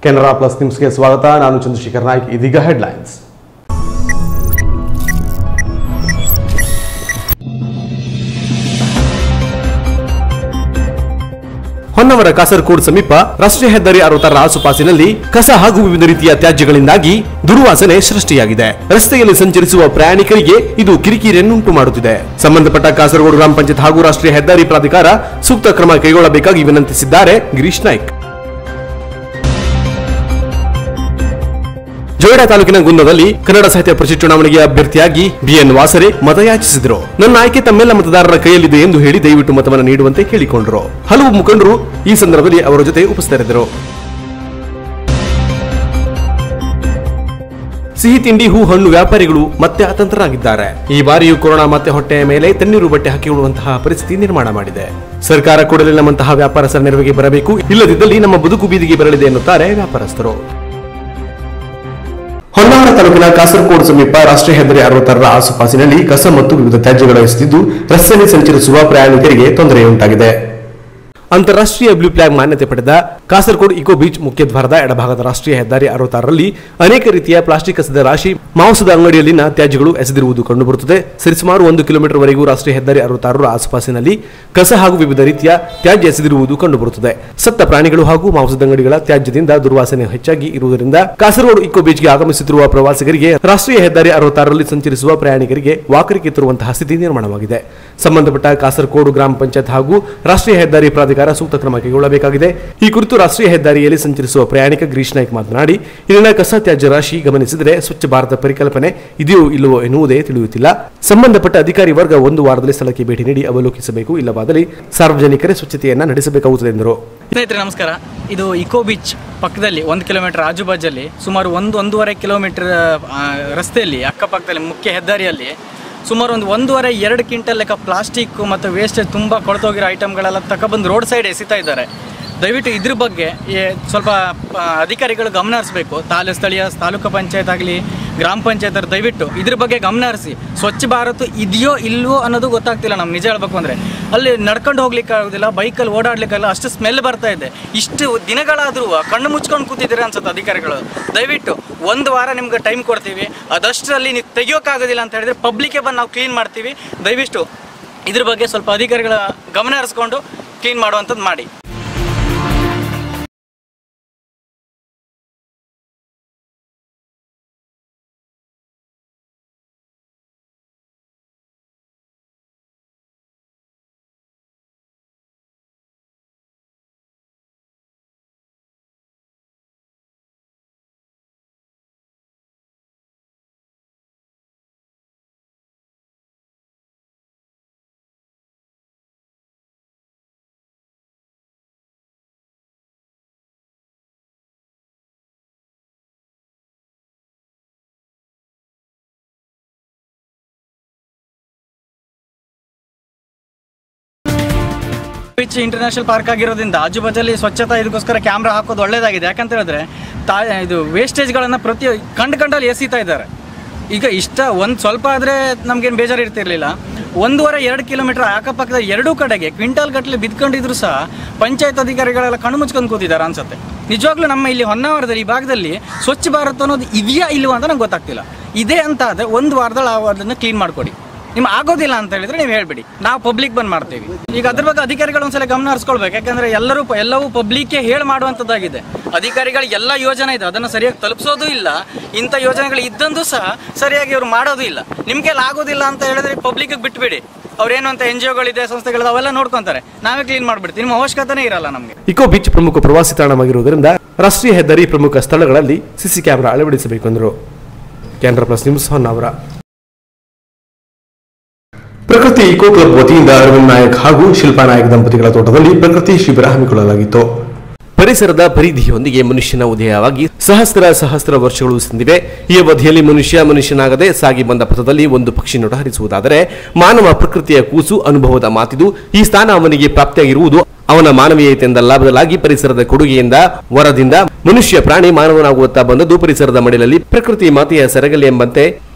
Canara plus ನ್ಯೂಸ್ಗೆ ಸ್ವಾಗತ ನಾನು ಚಂದ್ರಶೇಖರ್ ನಾಯ್ಕ್ ಇದೀಗ ಹೆಡ್ಲೈನ್ಸ್ ಹೊನ್ನವರ ಕಾಸರಕೋಡ್ ಸಮೀಪ ರಾಷ್ಟ್ರೀಯ ಹೆದ್ದಾರಿ ಅರವತ್ತರ ಆಸುಪಾಸಿನಲ್ಲಿ ಕಸ ಹಾಗೂ ವಿವಿಧ ರೀತಿಯ ತ್ಯಾಜ್ಯಗಳಿಂದಾಗಿ ದುರ್ವಾಸನೆ ಸೃಷ್ಟಿಯಾಗಿದೆ ರಸ್ತೆಯಲ್ಲಿ ಸಂಚರಿಸುವ ಪ್ರಯಾಣಿಕರಿಗೆ ಇದು ಕಿರಿಕಿರಿಯನ್ನುಂಟು ಮಾಡುತ್ತಿದೆ ಸಂಬಂಧಪಟ್ಟ ಕಾಸರಗೋಡು ಗ್ರಾಮ ಪಂಚಾಯತ್ ಹಾಗೂ ರಾಷ್ಟ್ರೀಯ ಹೆದ್ದಾರಿ ಪ್ರಾಧಿಕಾರ ಸೂಕ್ತ ಕ್ರಮ ಕೈಗೊಳ್ಳಬೇಕಾಗಿ ವಿನಂತಿಸಿದ್ದಾರೆ ಗಿರೀಶ್ ನಾಯ್ಕ್ ಜೋಯಿಡಾ ತಾಲೂಕಿನ ಗುನ್ನದಲ್ಲಿ ಕನ್ನಡ ಸಾಹಿತ್ಯ ಪರಿಷತ್ ಚುನಾವಣೆಗೆ ಅಭ್ಯರ್ಥಿಯಾಗಿ ಬಿಎನ್ ವಾಸರೆ ಮತಯಾಚಿಸಿದರು ನನ್ನ ಆಯ್ಕೆ ತಮ್ಮೆಲ್ಲ ಮತದಾರರ ಕೈಯಲ್ಲಿದೆ ಎಂದು ಹೇಳಿ ದಯವಿಟ್ಟು ಮತವನ್ನು ನೀಡುವಂತೆ ಕೇಳಿಕೊಂಡರು ಹಲವು ಮುಖಂಡರು ಈ ಸಂದರ್ಭದಲ್ಲಿ ಅವರ ಜೊತೆ ಉಪಸ್ಥಿತರಿದ್ದರು ಸಿಹಿ ತಿಂಡಿ ಹೂ ಹಣ್ಣು ವ್ಯಾಪಾರಿಗಳು ಮತ್ತೆ ಅತಂತ್ರರಾಗಿದ್ದಾರೆ ಈ ಬಾರಿಯೂ ಕೊರೋನಾ ಮತ್ತೆ ಹೊಟ್ಟೆಯ ಮೇಲೆ ತಣ್ಣೀರು ಬಟ್ಟೆ ಹಾಕಿಕೊಳ್ಳುವಂತಹ ಪರಿಸ್ಥಿತಿ ನಿರ್ಮಾಣ ಮಾಡಿದೆ ಸರ್ಕಾರ ಕೂಡಲೇ ನಮ್ಮಂತಹ ವ್ಯಾಪಾರಸ್ಥರ ನೆರವಿಗೆ ಬರಬೇಕು ಇಲ್ಲದಿದ್ದಲ್ಲಿ ನಮ್ಮ ಬದುಕು ಬೀದಿಗೆ ಬರಲಿದೆ ಎನ್ನುತ್ತಾರೆ ವ್ಯಾಪಾರಸ್ಥರು ಹೊನ್ನಾವರ ತಾಲೂಕಿನ ಕಾಸರಕೋಡು ಸಮೀಪ ರಾಷ್ಟ್ರೀಯ ಹೆದ್ದಾರಿ ಅರವತ್ತಾರರ ಆಸುಪಾಸಿನಲ್ಲಿ ಕಸ ಮತ್ತು ವಿವಿಧ ತ್ಯಾಜ್ಯಗಳು ಎಸೆದಿದ್ದು ರಸ್ತೆಯಲ್ಲಿ ಸಂಚರಿಸುವ ಪ್ರಯಾಣಿಕರಿಗೆ ತೊಂದರೆಯುಂಟಾಗಿದೆ ಅಂತಾರಾಷ್ಟ್ರೀಯ ಬ್ಲೂ ಫ್ಲಾಗ್ ಮಾನ್ಯತೆ ಪಡೆದ ಕಾಸರಗೋಡು ಇಕೋ ಬೀಚ್ ಮುಖ್ಯ ದ್ವಾರದ ಎಡಭಾಗದ ರಾಷ್ಟ್ರೀಯ ಹೆದ್ದಾರಿ ಅರವತ್ತಾರರಲ್ಲಿ ಅನೇಕ ರೀತಿಯ ಪ್ಲಾಸ್ಟಿಕ್ ಕಸದ ರಾಶಿ ಮಾಂಸದ ಅಂಗಡಿಯಲ್ಲಿನ ತ್ಯಾಜ್ಯಗಳು ಎಸೆದಿರುವುದು ಕಂಡುಬರುತ್ತದೆ ಸರಿಸುಮಾರು ಒಂದು ಕಿಲೋಮೀಟರ್ ವರೆಗೂ ರಾಷ್ಟ್ರೀಯ ಹೆದ್ದಾರಿ ಅರವತ್ತಾರರ ಆಸುಪಾಸಿನಲ್ಲಿ ಕಸ ಹಾಗೂ ವಿವಿಧ ರೀತಿಯ ತ್ಯಾಜ್ಯ ಎಸೆದಿರುವುದು ಕಂಡುಬರುತ್ತದೆ ಸತ್ತ ಪ್ರಾಣಿಗಳು ಹಾಗೂ ಮಾಂಸದ ಅಂಗಡಿಗಳ ತ್ಯಾಜ್ಯದಿಂದ ದುರ್ವಾಸನೆ ಹೆಚ್ಚಾಗಿ ಇರುವುದರಿಂದ ಕಾಸರಗೋಡು ಇಕೋ ಬೀಚ್ಗೆ ಆಗಮಿಸುತ್ತಿರುವ ಪ್ರವಾಸಿಗರಿಗೆ ರಾಷ್ಟ್ರೀಯ ಹೆದ್ದಾರಿ ಅರವತ್ತಾರರಲ್ಲಿ ಸಂಚರಿಸುವ ಪ್ರಯಾಣಿಕರಿಗೆ ವಾಕರಿಕೆ ತರುವಂತಹ ಸ್ಥಿತಿ ನಿರ್ಮಾಣವಾಗಿದೆ ಸಂಬಂಧಪಟ್ಟ ಕಾಸರಗೋಡು ಗ್ರಾಮ ಪಂಚಾಯತ್ ಹಾಗೂ ರಾಷ್ಟ್ರೀಯ ಹೆದ್ದಾರಿ ಪ್ರಾಧಿಕಾರ ಸೂಕ್ತ ಕ್ರಮ ಕೈಗೊಳ್ಳಬೇಕಾಗಿದೆ ಈ ಕುರಿತು ರಾಷ್ಟ್ರೀಯ ಹೆದ್ದಾರಿಯಲ್ಲಿ ಸಂಚರಿಸುವ ಪ್ರಯಾಣಿಕ ಗಿರೀಶ್ ನಾಯ್ಕ್ ಮಾತನಾಡಿ ಇಲ್ಲಿನ ಕಸ ತ್ಯಾಜ್ಯ ರಾಶಿ ಗಮನಿಸಿದರೆ ಸ್ವಚ್ಛ ಭಾರತ ಪರಿಕಲ್ಪನೆ ಇದೆಯೋ ಇಲ್ಲವೋ ಎನ್ನುವುದೇ ತಿಳಿಯುತ್ತಿಲ್ಲ ಸಂಬಂಧಪಟ್ಟ ಅಧಿಕಾರಿ ವರ್ಗ ಒಂದು ವಾರದಲ್ಲಿ ಸ್ಥಳಕ್ಕೆ ಭೇಟಿ ನೀಡಿ ಅವಲೋಕಿಸಬೇಕು ಇಲ್ಲವಾದಲ್ಲಿ ಸಾರ್ವಜನಿಕರೇ ಸ್ವಚ್ಛತೆಯನ್ನ ನಡೆಸಬೇಕಾಗುತ್ತದೆ ಎಂದರು ಸ್ನೇಹಿತರೆ ನಮಸ್ಕಾರ ಇದು ಇಕೋ ಬೀಚ್ ಪಕ್ಕದಲ್ಲಿ ಒಂದು ಕಿಲೋಮೀಟರ್ ಆಜುಬಾಜಲ್ಲಿ ಸುಮಾರು ಒಂದು ಒಂದೂವರೆ ಕಿಲೋಮೀಟರ್ ಆ, ರಸ್ತೆಯಲ್ಲಿ ಅಕ್ಕಪಕ್ಕದಲ್ಲಿ ಮುಖ್ಯ ಹೆದ್ದಾರಿಯಲ್ಲಿ ಸುಮಾರು ಒಂದು ಒಂದೂವರೆ ಎರಡು ಕ್ವಿಂಟಲ್ ಲೆಕ್ಕ ಪ್ಲಾಸ್ಟಿಕ್ ಮತ್ತು ವೇಸ್ಟೇಜ್ ತುಂಬ ಕೊಳ್ತೋಗಿರೋ ಐಟಮ್ಗಳೆಲ್ಲ ತಗೊಬಂದು ರೋಡ್ ಸೈಡ್ ಎಸಿತಾ ಇದ್ದಾರೆ ದಯವಿಟ್ಟು ಇದ್ರ ಬಗ್ಗೆ ಏ- ಸ್ವಲ್ಪ ಆ, ಅಧಿಕಾರಿಗಳು ಗಮನ ಹರಿಸಬೇಕು ತಾಲೂ ಸ್ಥಳೀಯ ತಾಲೂಕು ಪಂಚಾಯತ್ ಆಗಲಿ ಗ್ರಾಮ ಪಂಚಾಯತ್ ಅವ್ರು ದಯವಿಟ್ಟು ಇದ್ರ ಬಗ್ಗೆ ಗಮನ ಹರಿಸಿ ಸ್ವಚ್ಛ ಭಾರತ್ ಇದೆಯೋ ಇಲ್ವೋ ಅನ್ನೋದು ಗೊತ್ತಾಗ್ತಿಲ್ಲ ನಮ್ಗೆ ನಿಜ ಹೇಳ್ಬೇಕು ಅಂದರೆ ಅಲ್ಲಿ ನಡ್ಕೊಂಡು ಹೋಗ್ಲಿಕ್ಕೆ ಆಗೋದಿಲ್ಲ ಬೈಕಲ್ಲಿ ಓಡಾಡ್ಲಿಕ್ಕಾಗಲ್ಲ ಅಷ್ಟು ಸ್ಮೆಲ್ ಬರ್ತಾ ಇದೆ ಇಷ್ಟು ದಿನಗಳಾದರೂ ಕಣ್ಣು ಮುಚ್ಕೊಂಡು ಕೂತಿದ್ದೀರಾ ಅನ್ಸುತ್ತೆ ಅಧಿಕಾರಿಗಳು ದಯವಿಟ್ಟು ಒಂದು ವಾರ ನಿಮ್ಗೆ ಟೈಮ್ ಕೊಡ್ತೀವಿ ಅದಷ್ಟರಲ್ಲಿ ನೀವು ತೆಗಿಯೋಕ್ಕಾಗೋದಿಲ್ಲ ಅಂತ ಹೇಳಿದ್ರೆ ಪಬ್ಲಿಕ್ಗೆ ಬಂದು ನಾವು ಕ್ಲೀನ್ ಮಾಡ್ತೀವಿ ದಯವಿಟ್ಟು ಇದ್ರ ಬಗ್ಗೆ ಸ್ವಲ್ಪ ಅಧಿಕಾರಿಗಳ ಗಮನ ಹರಿಸ್ಕೊಂಡು ಕ್ಲೀನ್ ಮಾಡುವಂಥದ್ದು ಮಾಡಿ ಬೀಚ್ ಇಂಟರ್ನ್ಯಾಷನಲ್ ಪಾರ್ಕ್ ಆಗಿರೋದ್ರಿಂದ ಆಜುಬಾಜಲ್ಲಿ ಸ್ವಚ್ಛತಾ ಇದಕ್ಕೋಸ್ಕರ ಕ್ಯಾಮ್ರಾ ಹಾಕೋದು ಒಳ್ಳೇದಾಗಿದೆ ಯಾಕಂತ ಹೇಳಿದ್ರೆ ತಾ ಇದು ವೇಸ್ಟೇಜ್ಗಳನ್ನು ಪ್ರತಿ ಕಂಡು ಕಂಡಲ್ಲಿ ಎಸೀತಾ ಇದ್ದಾರೆ ಈಗ ಇಷ್ಟ ಒಂದು ಸ್ವಲ್ಪ ಆದರೆ ನಮಗೇನು ಬೇಜಾರು ಇರ್ತಿರ್ಲಿಲ್ಲ ಒಂದೂವರೆ ಎರಡು ಕಿಲೋಮೀಟರ್ ಅಕ್ಕಪಕ್ಕದ ಎರಡೂ ಕಡೆಗೆ ಕ್ವಿಂಟಲ್ ಗಟ್ಟಲೆ ಬಿದ್ಕೊಂಡಿದ್ರು ಸಹ ಪಂಚಾಯತ್ ಅಧಿಕಾರಿಗಳೆಲ್ಲ ಕಣ್ಣು ಮುಚ್ಕೊಂಡು ಕೂತಿದ್ದಾರೆ ಅನ್ಸುತ್ತೆ ನಿಜವಾಗ್ಲೂ ನಮ್ಮ ಇಲ್ಲಿ ಹೊನ್ನಾವರದಲ್ಲಿ ಈ ಭಾಗದಲ್ಲಿ ಸ್ವಚ್ಛ ಭಾರತ್ ಅನ್ನೋದು ಇದೆಯಾ ಇಲ್ವಾ ಅಂತ ನಂಗೆ ಗೊತ್ತಾಗ್ತಿಲ್ಲ ಇದೆ ಅಂತ ಆದರೆ ಒಂದು ವಾರದಲ್ಲಿ ಆ ಅದನ್ನು ಕ್ಲೀನ್ ಮಾಡಿಕೊಡಿ ನಿಮ್ ಆಗೋದಿಲ್ಲ ಅಂತ ಹೇಳಿದ್ರೆ ನೀವು ಹೇಳ್ಬಿಡಿ ನಾವು ಪಬ್ಲಿಕ್ ಬಂದ್ ಮಾಡ್ತೀವಿ ಈಗ ಅದ್ರ ಬಗ್ಗೆ ಅಧಿಕಾರಿಗಳು ಒಂದ್ಸಲ ಗಮನ ಹರಿಸ್ಕೊಳ್ಬೇಕು ಯಾಕಂದ್ರೆ ಎಲ್ಲರೂ ಪ- ಎಲ್ಲವೂ ಪಬ್ಲಿಕ್ಗೆ ಹೇಳಿ ಮಾಡುವಂಥದ್ದಾಗಿದೆ ಅಧಿಕಾರಿಗಳು ಎಲ್ಲ ಯೋಜನೆ ಇದೆ ಅದನ್ನು ಸರಿಯಾಗಿ ತಲುಪಿಸೋದು ಇಲ್ಲ ಇಂಥ ಯೋಜನೆಗಳು ಇದ್ದಂದು ಸಹ ಸರಿಯಾಗಿ ಇವ್ರು ಮಾಡೋದು ಇಲ್ಲ ನಿಮ್ಗೆ ಆಗೋದಿಲ್ಲ ಅಂತ ಹೇಳಿದ್ರೆ ಪಬ್ಲಿಕ್ ಬಿಟ್ಬಿಡಿ ಅವ್ರೇನು ಅಂತ ಎನ್ ಜಿ ಒಗಳಿದೆ ಸಂಸ್ಥೆಗಳಿದೆ ಅವೆಲ್ಲ ನೋಡ್ಕೊಂತಾರೆ ನಾವೇ ಕ್ಲೀನ್ ಮಾಡ್ಬಿಡ್ತೀವಿ ನಿಮ್ಮ ಅವಶ್ಯಕತೆನೇ ಇರಲ್ಲ ನಮಗೆ ಇಕೋ ಬೀಚ್ ಪ್ರಮುಖ ಪ್ರವಾಸಿ ತಾಣವಾಗಿರುವುದರಿಂದ ರಾಷ್ಟ್ರೀಯ ಹೆದ್ದಾರಿ ಪ್ರಮುಖ ಸ್ಥಳಗಳಲ್ಲಿ ಸಿಸಿ ಕ್ಯಾಮೆರಾ ಅಳವಡಿಸಬೇಕು ಎಂದರು ಕ್ಯಾನ್ರಾ ಪ್ಲಸ್ ನ್ಯೂಸ್ ಹೊನ್ನಾವರ ಪ್ರಕೃತಿ ಇಕೋ ಕ್ಲಬ್ ವತಿಯಿಂದ ಅರವಿಂದ್ ನಾಯಕ್ ಹಾಗೂ ಶಿಲ್ಪಾ ನಾಯಕ್ ದಂಪತಿಗಳ ತೋಟದಲ್ಲಿ ಪ್ರಕೃತಿ ಶಿಬಿರ ಹಮ್ಮಿಕೊಳ್ಳಲಾಗಿತ್ತು ಪರಿಸರದ ಪರಿಧಿಯೊಂದಿಗೆ ಮನುಷ್ಯನ ಉದಯವಾಗಿ ಸಹಸ್ರ ಸಹಸ್ರ ವರ್ಷಗಳು ಸಂದಿವೆ ಈ ಅವಧಿಯಲ್ಲಿ ಮನುಷ್ಯ ಮನುಷ್ಯನಾಗದೆ ಸಾಗಿ ಬಂದ ಪಥದಲ್ಲಿ ಒಂದು ಪಕ್ಷಿ ನೋಟ ಹರಿಸುವುದಾದರೆ ಮಾನವ ಪ್ರಕೃತಿಯ ಕೂಸು ಅನುಭವದ ಮಾತಿದು ಈ ಸ್ಥಾನ ಅವನಿಗೆ ಪ್ರಾಪ್ತಿಯಾಗಿರುವುದು ಅವನ ಮಾನವೀಯತೆಯಿಂದ ಬದಲಾಗಿ ಪರಿಸರದ ಕೊಡುಗೆಯಿಂದ ವರದಿಂದ ಮನುಷ್ಯ ಪ್ರಾಣಿ ಮಾನವನಾಗುತ್ತಾ ಬಂದದ್ದು ಪರಿಸರದ ಮಡಿಲಲ್ಲಿ ಪ್ರಕೃತಿ ಮಾತೆಯ ಸೆರಗಲಿ ಎಂಬಂತೆ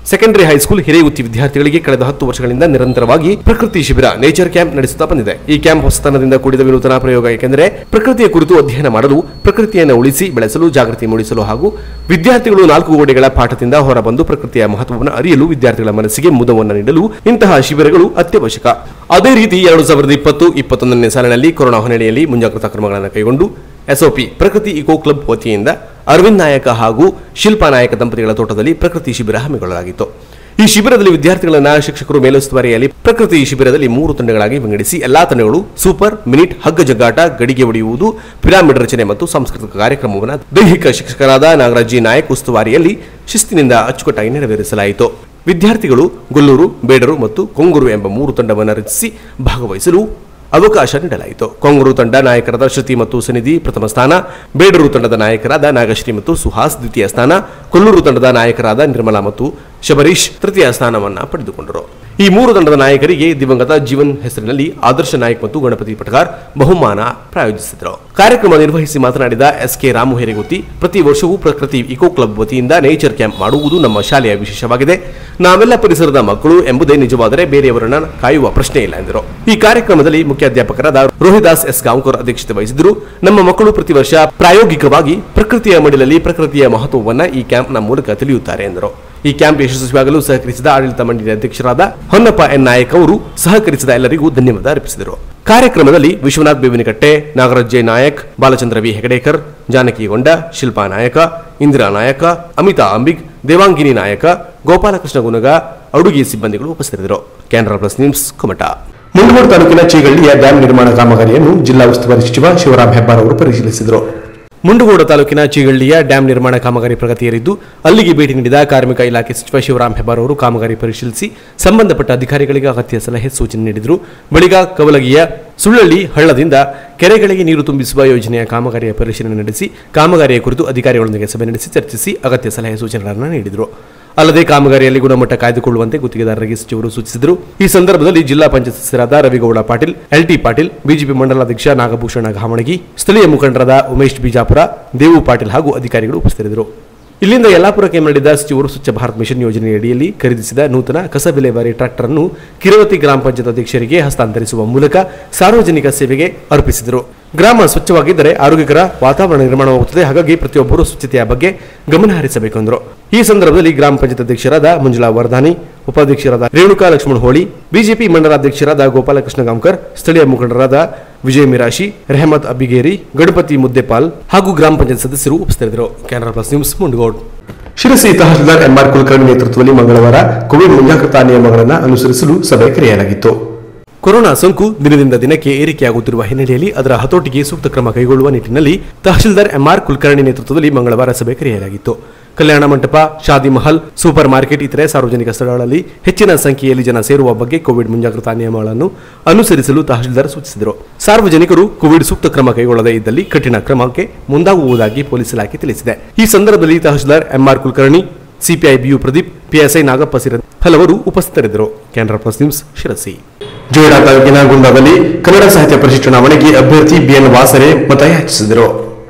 ಸೆಕೆಂಡರಿ ಹೈಸ್ಕೂಲ್ ಹಿರೇಗುತ್ತಿ ವಿದ್ಯಾರ್ಥಿಗಳಿಗೆ ಕಳೆದ ಹತ್ತು ವರ್ಷಗಳಿಂದ ನಿರಂತರವಾಗಿ ಪ್ರಕೃತಿ ಶಿಬಿರ ನೇಚರ್ ಕ್ಯಾಂಪ್ ನಡೆಸುತ್ತಾ ಬಂದಿದೆ ಈ ಕ್ಯಾಂಪ್ ಹೊಸತನದಿಂದ ಕೂಡಿದ ವಿನೂತನ ಪ್ರಯೋಗ ಏಕೆಂದರೆ ಪ್ರಕೃತಿಯ ಕುರಿತು ಅಧ್ಯಯನ ಮಾಡಲು ಪ್ರಕೃತಿಯನ್ನು ಉಳಿಸಿ ಬೆಳೆಸಲು ಜಾಗೃತಿ ಮೂಡಿಸಲು ಹಾಗೂ ವಿದ್ಯಾರ್ಥಿಗಳು ನಾಲ್ಕು ಗೋಡೆಗಳ ಪಾಠದಿಂದ ಹೊರಬಂದು ಪ್ರಕೃತಿಯ ಮಹತ್ವವನ್ನು ಅರಿಯಲು ವಿದ್ಯಾರ್ಥಿಗಳ ಮನಸ್ಸಿಗೆ ಮುದವನ್ನು ನೀಡಲು ಇಂತಹ ಶಿಬಿರಗಳು ಅತ್ಯವಶ್ಯಕ ಅದೇ ರೀತಿ ಎರಡು ಸಾವಿರದ ಇಪ್ಪತ್ತು ಇಪ್ಪತ್ತೊಂದನೇ ಸಾಲಿನಲ್ಲಿ ಕೊರೋನಾ ಹಿನ್ನೆಲೆಯಲ್ಲಿ ಮುಂಜಾಗ್ರತಾ ಕ್ರಮಗಳನ್ನು ಕೈಗೊಂಡು ಎಸ್ಒಪಿ ಪ್ರಕೃತಿ ಇಕೋ ಕ್ಲಬ್ ವತಿಯಿಂದ ಅರವಿಂದ್ ನಾಯಕ ಹಾಗೂ ಶಿಲ್ಪಾ ನಾಯಕ ದಂಪತಿಗಳ ತೋಟದಲ್ಲಿ ಪ್ರಕೃತಿ ಶಿಬಿರ ಹಮ್ಮಿಕೊಳ್ಳಲಾಗಿತ್ತು ಈ ಶಿಬಿರದಲ್ಲಿ ವಿದ್ಯಾರ್ಥಿಗಳನ್ನ ಶಿಕ್ಷಕರು ಮೇಲುಸ್ತುವಾರಿಯಲ್ಲಿ ಪ್ರಕೃತಿ ಶಿಬಿರದಲ್ಲಿ ಮೂರು ತಂಡಗಳಾಗಿ ವಿಂಗಡಿಸಿ ಎಲ್ಲಾ ತಂಡಗಳು ಸೂಪರ್ ಮಿನಿಟ್ ಹಗ್ಗ ಜಗ್ಗಾಟ ಗಡಿಗೆ ಹೊಡೆಯುವುದು ಪಿರಾಮಿಡ್ ರಚನೆ ಮತ್ತು ಸಾಂಸ್ಕೃತಿಕ ಕಾರ್ಯಕ್ರಮವನ್ನು ದೈಹಿಕ ಶಿಕ್ಷಕರಾದ ನಾಗರಾಜ್ ನಾಯಕ್ ಉಸ್ತುವಾರಿಯಲ್ಲಿ ಶಿಸ್ತಿನಿಂದ ಅಚ್ಚುಕಟ್ಟಾಗಿ ನೆರವೇರಿಸಲಾಯಿತು ವಿದ್ಯಾರ್ಥಿಗಳು ಗೊಲ್ಲೂರು ಬೇಡರು ಮತ್ತು ಕೊಂಗೂರು ಎಂಬ ಮೂರು ತಂಡವನ್ನು ರಚಿಸಿ ಭಾಗವಹಿಸಲು ಅವಕಾಶ ನೀಡಲಾಯಿತು ಕೊಂಗೂರು ತಂಡ ನಾಯಕರಾದ ಶ್ರುತಿ ಮತ್ತು ಸನಿಧಿ ಪ್ರಥಮ ಸ್ಥಾನ ಬೇಡರು ತಂಡದ ನಾಯಕರಾದ ನಾಗಶ್ರೀ ಮತ್ತು ಸುಹಾಸ್ ದ್ವಿತೀಯ ಸ್ಥಾನ ಕೊಲ್ಲೂರು ತಂಡದ ನಾಯಕರಾದ ನಿರ್ಮಲಾ ಮತ್ತು ಶಬರೀಶ್ ತೃತೀಯ ಸ್ಥಾನವನ್ನ ಪಡೆದುಕೊಂಡರು ಈ ಮೂರು ತಂಡದ ನಾಯಕರಿಗೆ ದಿವಂಗತ ಜೀವನ್ ಹೆಸರಿನಲ್ಲಿ ಆದರ್ಶ ನಾಯಕ್ ಮತ್ತು ಗಣಪತಿ ಪಟಗಾರ್ ಬಹುಮಾನ ಪ್ರಾಯೋಜಿಸಿದರು ಕಾರ್ಯಕ್ರಮ ನಿರ್ವಹಿಸಿ ಮಾತನಾಡಿದ ಎಸ್ ಕೆ ರಾಮು ಹೇರೆಗುತ್ತಿ ಪ್ರತಿ ವರ್ಷವೂ ಪ್ರಕೃತಿ ಇಕೋ ಕ್ಲಬ್ ವತಿಯಿಂದ ನೇಚರ್ ಕ್ಯಾಂಪ್ ಮಾಡುವುದು ನಮ್ಮ ಶಾಲೆಯ ವಿಶೇಷವಾಗಿದೆ ನಾವೆಲ್ಲ ಪರಿಸರದ ಮಕ್ಕಳು ಎಂಬುದೇ ನಿಜವಾದರೆ ಬೇರೆಯವರನ್ನ ಕಾಯುವ ಪ್ರಶ್ನೆ ಇಲ್ಲ ಎಂದರು ಈ ಕಾರ್ಯಕ್ರಮದಲ್ಲಿ ಮುಖ್ಯಾಧ್ಯಾಪಕರಾದ ರೋಹಿದಾಸ್ ಎಸ್ ಗಾಂವ್ಕರ್ ಅಧ್ಯಕ್ಷತೆ ವಹಿಸಿದ್ರು ನಮ್ಮ ಮಕ್ಕಳು ಪ್ರತಿ ವರ್ಷ ಪ್ರಾಯೋಗಿಕವಾಗಿ ಪ್ರಕೃತಿಯ ಮಡಿಲಲ್ಲಿ ಪ್ರಕೃತಿಯ ಮಹತ್ವವನ್ನ ಈ ಕ್ಯಾಂಪ್ನ ಮೂಲಕ ತಿಳಿಯುತ್ತಾರೆ ಎಂದರು ಈ ಕ್ಯಾಂಪ್ ಯಶಸ್ವಿಯಾಗಲು ಸಹಕರಿಸಿದ ಆಡಳಿತ ಮಂಡಳಿ ಅಧ್ಯಕ್ಷರಾದ ಹೊನ್ನಪ್ಪ ಎನ್ ನಾಯಕ್ ಅವರು ಸಹಕರಿಸಿದ ಎಲ್ಲರಿಗೂ ಧನ್ಯವಾದ ಅರ್ಪಿಸಿದರು ಕಾರ್ಯಕ್ರಮದಲ್ಲಿ ವಿಶ್ವನಾಥ್ ಬೇವಿನಕಟ್ಟೆ ನಾಗರಾಜ್ ಜೆ ನಾಯಕ್ ಬಾಲಚಂದ್ರ ವಿ ಹೆಗಡೇಕರ್ ಜಾನಕಿ ಗೊಂಡ ಶಿಲ್ಪಾ ನಾಯಕ ಇಂದಿರಾ ನಾಯಕ ಅಮಿತಾ ಅಂಬಿಗ್ ದೇವಾಂಗಿನಿ ನಾಯಕ ಗೋಪಾಲಕೃಷ್ಣ ಗುನಗ ಅಡುಗೆ ಸಿಬ್ಬಂದಿಗಳು ಉಪಸ್ಥಿತರಿದ್ದರು ಕ್ಯಾನರಾ ಪ್ಲಸ್ ನ್ಯೂಸ್ ಕುಮಟ ಮುಂಡಗೋಡು ತಾಲೂಕಿನ ಚೀಗಳ್ಳಿಯ ಡ್ಯಾಂ ನಿರ್ಮಾಣ ಕಾಮಗಾರಿಯನ್ನು ಜಿಲ್ಲಾ ಉಸ್ತುವಾರಿ ಸಚಿವ ಶಿವರಾಂ ಹೆಬ್ಬಾರ್ ಅವರು ಪರಿಶೀಲಿಸಿದರು ಮುಂಡಗೋಡ ತಾಲೂಕಿನ ಚೀಗಳ್ಳಿಯ ಡ್ಯಾಂ ನಿರ್ಮಾಣ ಕಾಮಗಾರಿ ಪ್ರಗತಿಯಲ್ಲಿದ್ದು ಅಲ್ಲಿಗೆ ಭೇಟಿ ನೀಡಿದ ಕಾರ್ಮಿಕ ಇಲಾಖೆ ಸಚಿವ ಶಿವರಾಂ ಹೆಬ್ಬಾರ್ ಅವರು ಕಾಮಗಾರಿ ಪರಿಶೀಲಿಸಿ ಸಂಬಂಧಪಟ್ಟ ಅಧಿಕಾರಿಗಳಿಗೆ ಅಗತ್ಯ ಸಲಹೆ ಸೂಚನೆ ನೀಡಿದರು ಬಳಿಕ ಕವಲಗಿಯ ಸುಳ್ಳಳ್ಳಿ ಹಳ್ಳದಿಂದ ಕೆರೆಗಳಿಗೆ ನೀರು ತುಂಬಿಸುವ ಯೋಜನೆಯ ಕಾಮಗಾರಿಯ ಪರಿಶೀಲನೆ ನಡೆಸಿ ಕಾಮಗಾರಿಯ ಕುರಿತು ಅಧಿಕಾರಿಗಳೊಂದಿಗೆ ಸಭೆ ನಡೆಸಿ ಚರ್ಚಿಸಿ ಅಗತ್ಯ ಸಲಹೆ ಸೂಚನೆಗಳನ್ನು ನೀಡಿದರು ಅಲ್ಲದೆ ಕಾಮಗಾರಿಯಲ್ಲಿ ಗುಣಮಟ್ಟ ಕಾಯ್ದುಕೊಳ್ಳುವಂತೆ ಗುತ್ತಿಗೆದಾರರಿಗೆ ಸಚಿವರು ಸೂಚಿಸಿದರು ಈ ಸಂದರ್ಭದಲ್ಲಿ ಜಿಲ್ಲಾ ಪಂಚಾಯತ್ ಸದಸ್ಯರಾದ ರವಿಗೌಡ ಪಾಟೀಲ್ ಎಲ್ಟಿ ಪಾಟೀಲ್ ಬಿಜೆಪಿ ಮಂಡಲಾಧ್ಯಕ್ಷ ನಾಗಭೂಷಣ ಘಾಮಣಗಿ ಸ್ಥಳೀಯ ಮುಖಂಡರಾದ ಉಮೇಶ್ ಬಿಜಾಪುರ ದೇವು ಪಾಟೀಲ್ ಹಾಗೂ ಅಧಿಕಾರಿಗಳು ಉಪಸ್ಥಿತರಿದ್ದರು ಇಲ್ಲಿಂದ ಯಲ್ಲಾಪುರಕ್ಕೆ ಮರಳಿದ ಸಚಿವರು ಸ್ವಚ್ಛ ಭಾರತ್ ಮಿಷನ್ ಯೋಜನೆಯಡಿಯಲ್ಲಿ ಖರೀದಿಸಿದ ನೂತನ ಕಸ ವಿಲೇವಾರಿ ಟ್ರಾಕ್ಟರ್ ಅನ್ನು ಕಿರವತಿ ಗ್ರಾಮ ಪಂಚಾಯತ್ ಅಧ್ಯಕ್ಷರಿಗೆ ಹಸ್ತಾಂತರಿಸುವ ಮೂಲಕ ಸಾರ್ವಜನಿಕ ಸೇವೆಗೆ ಅರ್ಪಿಸಿದರು ಗ್ರಾಮ ಸ್ವಚ್ಛವಾಗಿದ್ದರೆ ಆರೋಗ್ಯಕರ ವಾತಾವರಣ ನಿರ್ಮಾಣವಾಗುತ್ತದೆ ಹಾಗಾಗಿ ಪ್ರತಿಯೊಬ್ಬರು ಸ್ವಚ್ಛತೆಯ ಬಗ್ಗೆ ಗಮನ ಹರಿಸಬೇಕು ಎಂದರು ಈ ಸಂದರ್ಭದಲ್ಲಿ ಗ್ರಾಮ ಪಂಚಾಯತ್ ಅಧ್ಯಕ್ಷರಾದ ಮಂಜುಳಾ ವರ್ಧಾನಿ ಉಪಾಧ್ಯಕ್ಷರಾದ ರೇಣುಕಾ ಲಕ್ಷ್ಮಣ ಹೋಳಿ ಬಿಜೆಪಿ ಮಂಡಲಾಧ್ಯಕ್ಷರಾದ ಗೋಪಾಲಕೃಷ್ಣ ಗಾಂವ್ಕರ್ ಸ್ಥಳೀಯ ಮುಖಂಡರಾದ ವಿಜಯ ಮಿರಾಶಿ ರೆಹಮತ್ ಅಬ್ಬಿಗೇರಿ ಗಣಪತಿ ಮುದ್ದೆಪಾಲ್ ಹಾಗೂ ಗ್ರಾಮ ಪಂಚಾಯತ್ ಸದಸ್ಯರು ಉಪಸ್ಥಿತರಿದ್ದರು Canara plus news Mundgod Sirsi tahsildar M R Kulkarni ನೇತೃತ್ವದಲ್ಲಿ ಮಂಗಳವಾರ ಕೋವಿಡ್ ಮುಂಜಾಗ್ರತಾ ನಿಯಮಗಳನ್ನು ಅನುಸರಿಸಲು ಸಭೆ ಕರೆಯಲಾಗಿತ್ತು ಕೊರೋನಾ ಸೋಂಕು ದಿನದಿಂದ ದಿನಕ್ಕೆ ಏರಿಕೆಯಾಗುತ್ತಿರುವ ಹಿನ್ನೆಲೆಯಲ್ಲಿ ಅದರ ಹತೋಟಿಗೆ ಸೂಕ್ತ ಕ್ರಮ ಕೈಗೊಳ್ಳುವ ನಿಟ್ಟಿನಲ್ಲಿ ತಹಶೀಲ್ದಾರ್ ಎಂಆರ್ ಕುಲಕರ್ಣಿ ನೇತೃತ್ವದಲ್ಲಿ ಮಂಗಳವಾರ ಸಭೆ ಕರೆಯಲಾಗಿತ್ತು ಕಲ್ಯಾಣ ಮಂಟಪ ಶಾದಿ ಮಹಲ್ ಸೂಪರ್ ಮಾರ್ಕೆಟ್ ಇತರೆ ಸಾರ್ವಜನಿಕ ಸ್ಥಳಗಳಲ್ಲಿ ಹೆಚ್ಚಿನ ಸಂಖ್ಯೆಯಲ್ಲಿ ಜನ ಸೇರುವ ಬಗ್ಗೆ ಕೋವಿಡ್ ಮುಂಜಾಗ್ರತಾ ನಿಯಮಗಳನ್ನು ಅನುಸರಿಸಲು ತಹಶೀಲ್ದಾರ್ ಸೂಚಿಸಿದರು ಸಾರ್ವಜನಿಕರು ಕೋವಿಡ್ ಸೂಕ್ತ ಕ್ರಮ ಕೈಗೊಳ್ಳದೇ ಇದ್ದಲ್ಲಿ ಕಠಿಣ ಕ್ರಮಕ್ಕೆ ಮುಂದಾಗುವುದಾಗಿ ಪೊಲೀಸ್ ಇಲಾಖೆ ತಿಳಿಸಿದೆ ಈ ಸಂದರ್ಭದಲ್ಲಿ tahsildar M R Kulkarni CPI B U Pradeep PSI Nagappa ಸೇರಿದಂತೆ ಹಲವರು ಉಪಸ್ಥಿತರಿದ್ದರು ಕ್ಯಾನರಾ ಪ್ಲಸ್ ನ್ಯೂಸ್ ಶಿರಸಿ ಜೋಯಿಡಾ ತಾಲೂಕಿನ ಗುಂಡಾದಲ್ಲಿ ಕನ್ನಡ ಸಾಹಿತ್ಯ ಪರಿಷತ್ ಚುನಾವಣೆಗೆ ಅಭ್ಯರ್ಥಿ ಬಿಎನ್ ವಾಸರೆ ಮತಯಾಚಿಸಿದರು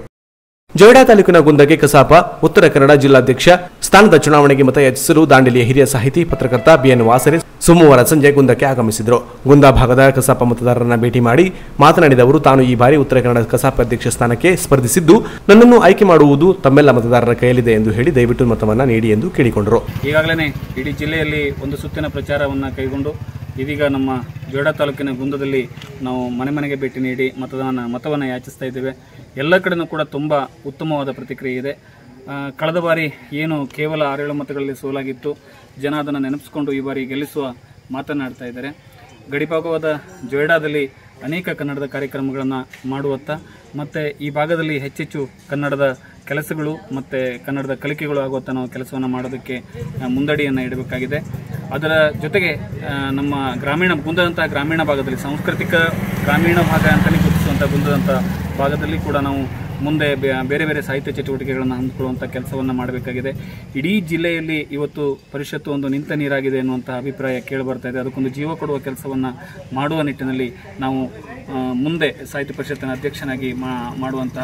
ಜೋಯಿಡಾ ತಾಲೂಕಿನ ಗುಂದಗೆ ಕಸಾಪ ಉತ್ತರ ಕನ್ನಡ ಜಿಲ್ಲಾಧ್ಯಕ್ಷ ಸ್ಥಾನದ ಚುನಾವಣೆಗೆ ಮತಯಾಚಿಸಲು ದಾಂಡೇಲಿಯ ಹಿರಿಯ ಸಾಹಿತಿ ಪತ್ರಕರ್ತ ಬಿಎನ್ ವಾಸರೆ ಸೋಮವಾರ ಸಂಜೆ ಗುಂದಕ್ಕೆ ಆಗಮಿಸಿದರು ಗುಂದಾ ಭಾಗದ ಕಸಾಪ ಮತದಾರರನ್ನ ಭೇಟಿ ಮಾಡಿ ಮಾತನಾಡಿದ ಅವರು ತಾನು ಈ ಬಾರಿ ಉತ್ತರ ಕನ್ನಡ ಕಸಾಪ ಅಧ್ಯಕ್ಷ ಸ್ಥಾನಕ್ಕೆ ಸ್ಪರ್ಧಿಸಿದ್ದು ನನ್ನನ್ನು ಆಯ್ಕೆ ಮಾಡುವುದು ತಮ್ಮೆಲ್ಲ ಮತದಾರರ ಕೈಯಲ್ಲಿದೆ ಎಂದು ಹೇಳಿ ದಯವಿಟ್ಟು ಮತವನ್ನ ನೀಡಿ ಎಂದು ಕೇಳಿಕೊಂಡರು ಈಗಾಗಲೇ ಇಡೀ ಜಿಲ್ಲೆಯಲ್ಲಿ ಒಂದು ಸುತ್ತಿನ ಪ್ರಚಾರವನ್ನು ಕೈಗೊಂಡು ಇದೀಗ ನಮ್ಮ ಜೋಡ ತಾಲೂಕಿನ ಗುಂದದಲ್ಲಿ ನಾವು ಮನೆ ಮನೆಗೆ ಭೇಟಿ ನೀಡಿ ಮತದಾನ ಮತವನ್ನು ಯಾಚಿಸ್ತಾ ಇದ್ದೇವೆ ಎಲ್ಲ ಕಡೆನೂ ಕೂಡ ತುಂಬ ಉತ್ತಮವಾದ ಪ್ರತಿಕ್ರಿಯೆ ಇದೆ ಆ, ಕಳೆದ ಬಾರಿ ಏನು ಕೇವಲ ಆರೇಳು ಮತಗಳಲ್ಲಿ ಸೋಲಾಗಿತ್ತು ಜನ ಅದನ್ನು ನೆನಪಿಸ್ಕೊಂಡು ಈ ಬಾರಿ ಗೆಲ್ಲಿಸುವ ಮಾತನಾಡ್ತಾ ಇದ್ದಾರೆ ಗಡಿಭಾಗವಾದ ಜೊಯ್ಡಾದಲ್ಲಿ ಅನೇಕ ಕನ್ನಡದ ಕಾರ್ಯಕ್ರಮಗಳನ್ನು ಮಾಡುವತ್ತ ಮತ್ತು ಈ ಭಾಗದಲ್ಲಿ ಹೆಚ್ಚೆಚ್ಚು ಕನ್ನಡದ ಕೆಲಸಗಳು ಮತ್ತು ಕನ್ನಡದ ಕಲಿಕೆಗಳು ಆಗುವತ್ತ ನಾವು ಕೆಲಸವನ್ನು ಮಾಡೋದಕ್ಕೆ ಆ, ಮುಂದಡಿಯನ್ನು ಇಡಬೇಕಾಗಿದೆ ಅದರ ಜೊತೆಗೆ ಆ, ನಮ್ಮ ಗ್ರಾಮೀಣ ಗುಂದದಂಥ ಗ್ರಾಮೀಣ ಭಾಗದಲ್ಲಿ ಸಾಂಸ್ಕೃತಿಕ ಗ್ರಾಮೀಣ ಭಾಗ ಅಂತಲೇ ಗುರುತಿಸುವಂಥ ಗುಂದದಂಥ ಭಾಗದಲ್ಲಿ ಕೂಡ ನಾವು ಮುಂದೆ ಬೆ- ಬೇರೆ ಬೇರೆ ಸಾಹಿತ್ಯ ಚಟುವಟಿಕೆಗಳನ್ನು ಹಮ್ಮಿಕೊಳ್ಳುವಂಥ ಕೆಲಸವನ್ನು ಮಾಡಬೇಕಾಗಿದೆ ಇಡೀ ಜಿಲ್ಲೆಯಲ್ಲಿ ಇವತ್ತು ಪರಿಷತ್ತು ಒಂದು ನಿಂತ ನೀರಾಗಿದೆ ಎನ್ನುವಂಥ ಅಭಿಪ್ರಾಯ ಕೇಳಿಬರ್ತಾ ಇದೆ ಅದಕ್ಕೊಂದು ಜೀವ ಕೊಡುವ ಕೆಲಸವನ್ನು ಮಾಡುವ ನಿಟ್ಟಿನಲ್ಲಿ ನಾವು ಆ, ಮುಂದೆ ಸಾಹಿತ್ಯ ಪರಿಷತ್ತಿನ ಅಧ್ಯಕ್ಷನಾಗಿ ಮಾ ಮಾಡುವಂತಹ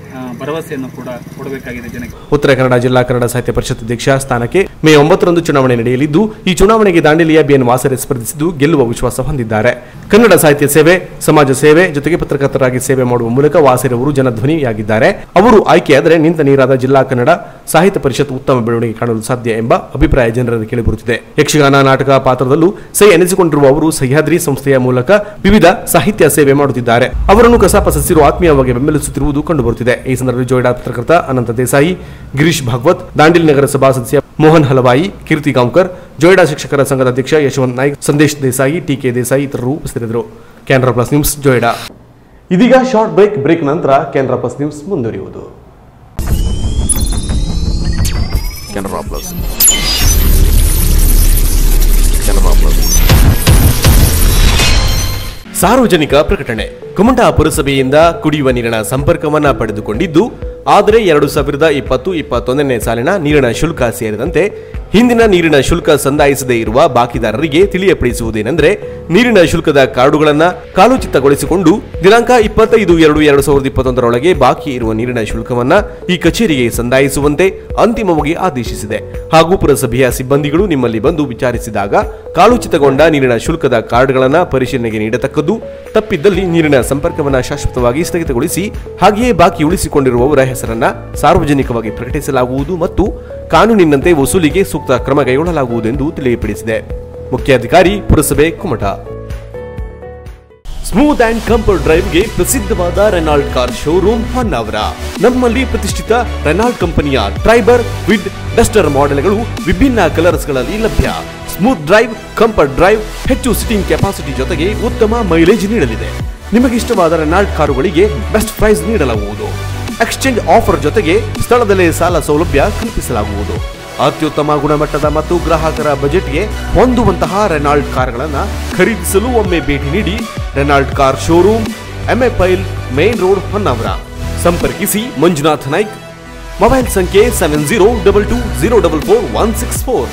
ಆ, ಭರವಸೆಯನ್ನು ಕೂಡ ಕೊಡಬೇಕಾಗಿದೆ ಜನಕ್ಕೆ ಉತ್ತರ ಕನ್ನಡ ಜಿಲ್ಲಾ ಕನ್ನಡ ಸಾಹಿತ್ಯ ಪರಿಷತ್ ಅಧ್ಯಕ್ಷ ಸ್ಥಾನಕ್ಕೆ ಮೇ ಒಂಬತ್ತರಂದು ಚುನಾವಣೆ ನಡೆಯಲಿದ್ದು ಈ ಚುನಾವಣೆಗೆ ದಾಂಡೇಲಿಯ ಬಿಎನ್ ವಾಸರೆ ಸ್ಪರ್ಧಿಸಿದ್ದು ಗೆಲ್ಲುವ ವಿಶ್ವಾಸ ಹೊಂದಿದ್ದಾರೆ ಕನ್ನಡ ಸಾಹಿತ್ಯ ಸೇವೆ ಸಮಾಜ ಸೇವೆ ಜೊತೆಗೆ ಪತ್ರಕರ್ತರಾಗಿ ಸೇವೆ ಮಾಡುವ ಮೂಲಕ ವಾಸರೆ ಅವರು ಜನಧ್ವನಿಯಾಗಿದ್ದಾರೆ ಅವರು ಆಯ್ಕೆಯಾದರೆ ನಿಂತ ನೀರಾದ ಜಿಲ್ಲಾ ಕನ್ನಡ ಸಾಹಿತ್ಯ ಪರಿಷತ್ ಉತ್ತಮ ಬೆಳವಣಿಗೆ ಕಾಣಲು ಸಾಧ್ಯ ಎಂಬ ಅಭಿಪ್ರಾಯ ಜನರಲ್ಲಿ ಕೇಳಿಬರುತ್ತಿದೆ ಯಕ್ಷಗಾನ ನಾಟಕ ಪಾತ್ರದಲ್ಲೂ ಸೈ ಎನಿಸಿಕೊಂಡಿರುವ ಅವರು ಸಹ್ಯಾದ್ರಿ ಸಂಸ್ಥೆಯ ಮೂಲಕ ವಿವಿಧ ಸಾಹಿತ್ಯ ಸೇವೆ ಮಾಡುತ್ತಿದ್ದಾರೆ ಅವರನ್ನು ಕಸಾಪ ಸದಸ್ಯರು ಆತ್ಮೀಯವಾಗಿ ಬೆಂಬಲಿಸುತ್ತಿರುವುದು ಕಂಡುಬರುತ್ತಿದೆ ಈ ಸಂದರ್ಭದಲ್ಲಿ ಜೋಯಿಡಾ ಪತ್ರಕರ್ತ ಅನಂತ ದೇಸಾಯಿ ಗಿರೀಶ್ ಭಾಗವತ್ ದಾಂಡೇಲಿ ನಗರಸಭಾ ಸದಸ್ಯ ಮೋಹನ್ ಹಲವಾಯಿ ಕೀರ್ತಿ ಗಾಂವ್ಕರ್ ಜೋಯಿಡಾ ಶಿಕ್ಷಕರ ಸಂಘದ ಅಧ್ಯಕ್ಷ ಯಶವಂತ್ ನಾಯ್ಕ್ ಸಂದೇಶ್ ದೇಸಾಯಿ ಟಿಕೆ ದೇಸಾಯಿ ಇತರರು ಉಪಸ್ಥಿತರಿದ್ದರು ಕ್ಯಾನ್ರಾ ಪ್ಲಸ್ ನ್ಯೂಸ್ ಜೋಯಿಡಾ ಇದೀಗ ಶಾರ್ಟ್ ಬ್ರೇಕ್ ಬ್ರೇಕ್ ನಂತರ ಕ್ಯಾನ್ರಾ ಪ್ಲಸ್ ನ್ಯೂಸ್ ಮುಂದುವರಿಯುವುದು ಕೆನರಾ ಪ್ಲಸ್ ಕೆನರಾ ಪ್ಲಸ್ ಸಾರ್ವಜನಿಕ ಪ್ರಕಟಣೆ ಕುಮಟಾ ಪುರಸಭೆಯಿಂದ ಕುಡಿಯುವ ನೀರಿನ ಸಂಪರ್ಕವನ್ನ ಪಡೆದುಕೊಂಡಿದ್ದು ಆದರೆ ಎರಡು ಸಾವಿರದ ಇಪ್ಪತ್ತು ಇಪ್ಪತ್ತೊಂದನೇ ಸಾಲಿನ ನೀರಿನ ಶುಲ್ಕ ಸೇರಿದಂತೆ ಹಿಂದಿನ ನೀರಿನ ಶುಲ್ಕ ಸಂದಾಯಿಸದೇ ಇರುವ ಬಾಕಿದಾರರಿಗೆ ತಿಳಿಯಪಡಿಸುವುದೇನೆಂದರೆ ನೀರಿನ ಶುಲ್ಕದ ಕಾರ್ಡುಗಳನ್ನು ಕಾಲೋಚಿತಗೊಳಿಸಿಕೊಂಡು ದಿನಾಂಕ ಇಪ್ಪತ್ತೈದು ಎರಡು ಎರಡು ಸಾವಿರದ ಇಪ್ಪತ್ತೊಂದರೊಳಗೆ ಬಾಕಿ ಇರುವ ನೀರಿನ ಶುಲ್ಕವನ್ನ ಈ ಕಚೇರಿಗೆ ಸಂದಾಯಿಸುವಂತೆ ಅಂತಿಮವಾಗಿ ಆದೇಶಿಸಿದೆ ಹಾಗೂ ಪುರಸಭೆಯ ಸಿಬ್ಬಂದಿಗಳು ನಿಮ್ಮಲ್ಲಿ ಬಂದು ವಿಚಾರಿಸಿದಾಗ ಕಾಲೋಚಿತಗೊಂಡ ನೀರಿನ ಶುಲ್ಕದ ಕಾರ್ಡ್ಗಳನ್ನು ಪರಿಶೀಲನೆಗೆ ನೀಡತಕ್ಕದ್ದು ತಪ್ಪಿದ್ದಲ್ಲಿ ನೀರಿನ ಸಂಪರ್ಕವನ್ನು ಶಾಶ್ವತವಾಗಿ ಸ್ಥಗಿತಗೊಳಿಸಿ ಹಾಗೆಯೇ ಬಾಕಿ ಉಳಿಸಿಕೊಂಡಿರುವವರ ಹೆಸರನ್ನ ಸಾರ್ವಜನಿಕವಾಗಿ ಪ್ರಕಟಿಸಲಾಗುವುದು ಮತ್ತು ಕಾನೂನಿನಂತೆ ವಸೂಲಿಗೆ ಸೂಕ್ತ ಕ್ರಮ ಕೈಗೊಳ್ಳಲಾಗುವುದೆಂದು ತಿಳಿಯಪಡಿಸಿದೆ ಮುಖ್ಯಾಧಿಕಾರಿ ಪುರಸಭೆ ಕುಮಟಾ ಸ್ಮೂತ್ ಅಂಡ್ ಕಂಫರ್ಟ್ ಡ್ರೈವ್ಗೆ ಪ್ರಸಿದ್ಧವಾದ ರೆನಾಲ್ಡ್ ಕಾರ್ ಶೋರೂಮ್ ಹೊನ್ನಾವರ ನಮ್ಮಲ್ಲಿ ಪ್ರತಿಷ್ಠಿತ ರೆನಾಲ್ಡ್ ಕಂಪನಿಯ ಟ್ರೈಬರ್ ವಿಡ್ ಡಸ್ಟರ್ ಮಾಡೆಲ್ಗಳು ವಿಭಿನ್ನ ಕಲರ್ಸ್ಗಳಲ್ಲಿ ಲಭ್ಯ ಸ್ಮೂತ್ ಡ್ರೈವ್ ಕಂಫರ್ಟ್ ಡ್ರೈವ್ ಹೆಚ್ಚು ಸಿಟಿಂಗ್ ಕೆಪಾಸಿಟಿ ಜೊತೆಗೆ ಉತ್ತಮ ಮೈಲೇಜ್ ನೀಡಲಿದೆ ನಿಮಗಿಷ್ಟವಾದ ರೆನಾಲ್ಡ್ ಕಾರುಗಳಿಗೆ ಬೆಸ್ಟ್ ಪ್ರೈಸ್ ನೀಡಲಾಗುವುದು ಎಕ್ಸ್ಚೇಂಜ್ ಆಫರ್ ಜೊತೆಗೆ ಸ್ಥಳದಲ್ಲೇ ಸಾಲ ಸೌಲಭ್ಯ ಕಲ್ಪಿಸಲಾಗುವುದು ಅತ್ಯುತ್ತಮ ಗುಣಮಟ್ಟದ ಮತ್ತು ಗ್ರಾಹಕರ ಬಜೆಟ್ಗೆ ಹೊಂದುವಂತಹ ರೆನಾಲ್ಡ್ ಕಾರ್ಗಳನ್ನು ಖರೀದಿಸಲು ಒಮ್ಮೆ ಭೇಟಿ ನೀಡಿ Renault car showroom M A Pail main road Honnavar ಸಂಪರ್ಕಿಸಿ ಮಂಜುನಾಥ್ ನಾಯ್ಕ್ ಮೊಬೈಲ್ ಸಂಖ್ಯೆ seven zero double two zero double four one six four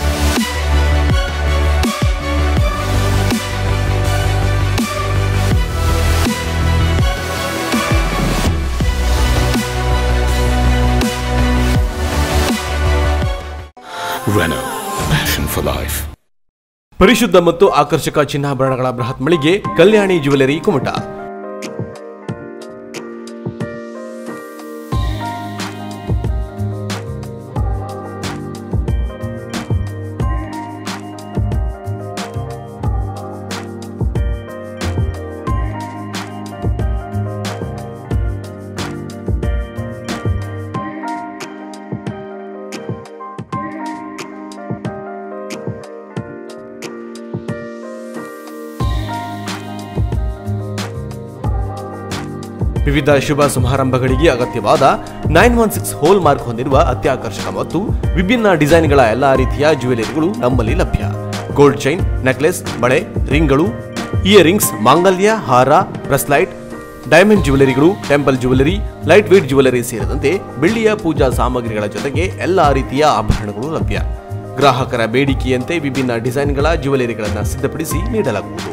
Renault, passion for life. ಪರಿಶುದ್ಧ ಮತ್ತು ಆಕರ್ಷಕ ಚಿನ್ನಾಭರಣಗಳ ಬೃಹತ್ ಮಳಿಗೆ ಕಲ್ಯಾಣಿ ಜ್ಯುವೆಲರಿ ಕುಮಟ ವಿವಿಧ ಶುಭ ಸಮಾರಂಭಗಳಿಗೆ ಅಗತ್ಯವಾದ nine one six hallmark ಹೊಂದಿರುವ ಅತ್ಯಾಕರ್ಷಕ ಮತ್ತು ವಿಭಿನ್ನ ಡಿಸೈನ್ಗಳ ಎಲ್ಲಾ ರೀತಿಯ ಜ್ಯುವೆಲರಿಗಳು ನಮ್ಮಲ್ಲಿ ಲಭ್ಯ ಗೋಲ್ಡ್ ಚೈನ್ ನೆಕ್ಲೆಸ್ ಬಳೆ ರಿಂಗ್ಗಳು ಇಯರಿಂಗ್ಸ್ ಮಾಂಗಲ್ಯ ಹಾರ ಬ್ರೆಸ್ಲೈಟ್ ಡೈಮಂಡ್ ಜ್ಯುವೆಲರಿಗಳು temple jewellery light weight jewellery ಸೇರಿದಂತೆ ಬೆಳ್ಳಿಯ ಪೂಜಾ ಸಾಮಗ್ರಿಗಳ ಜೊತೆಗೆ ಎಲ್ಲಾ ರೀತಿಯ ಆಭರಣಗಳು ಲಭ್ಯ ಗ್ರಾಹಕರ ಬೇಡಿಕೆಯಂತೆ ವಿಭಿನ್ನ ಡಿಸೈನ್ಗಳ ಜ್ಯುವೆಲರಿಗಳನ್ನು ಸಿದ್ಧಪಡಿಸಿ ನೀಡಲಾಗುವುದು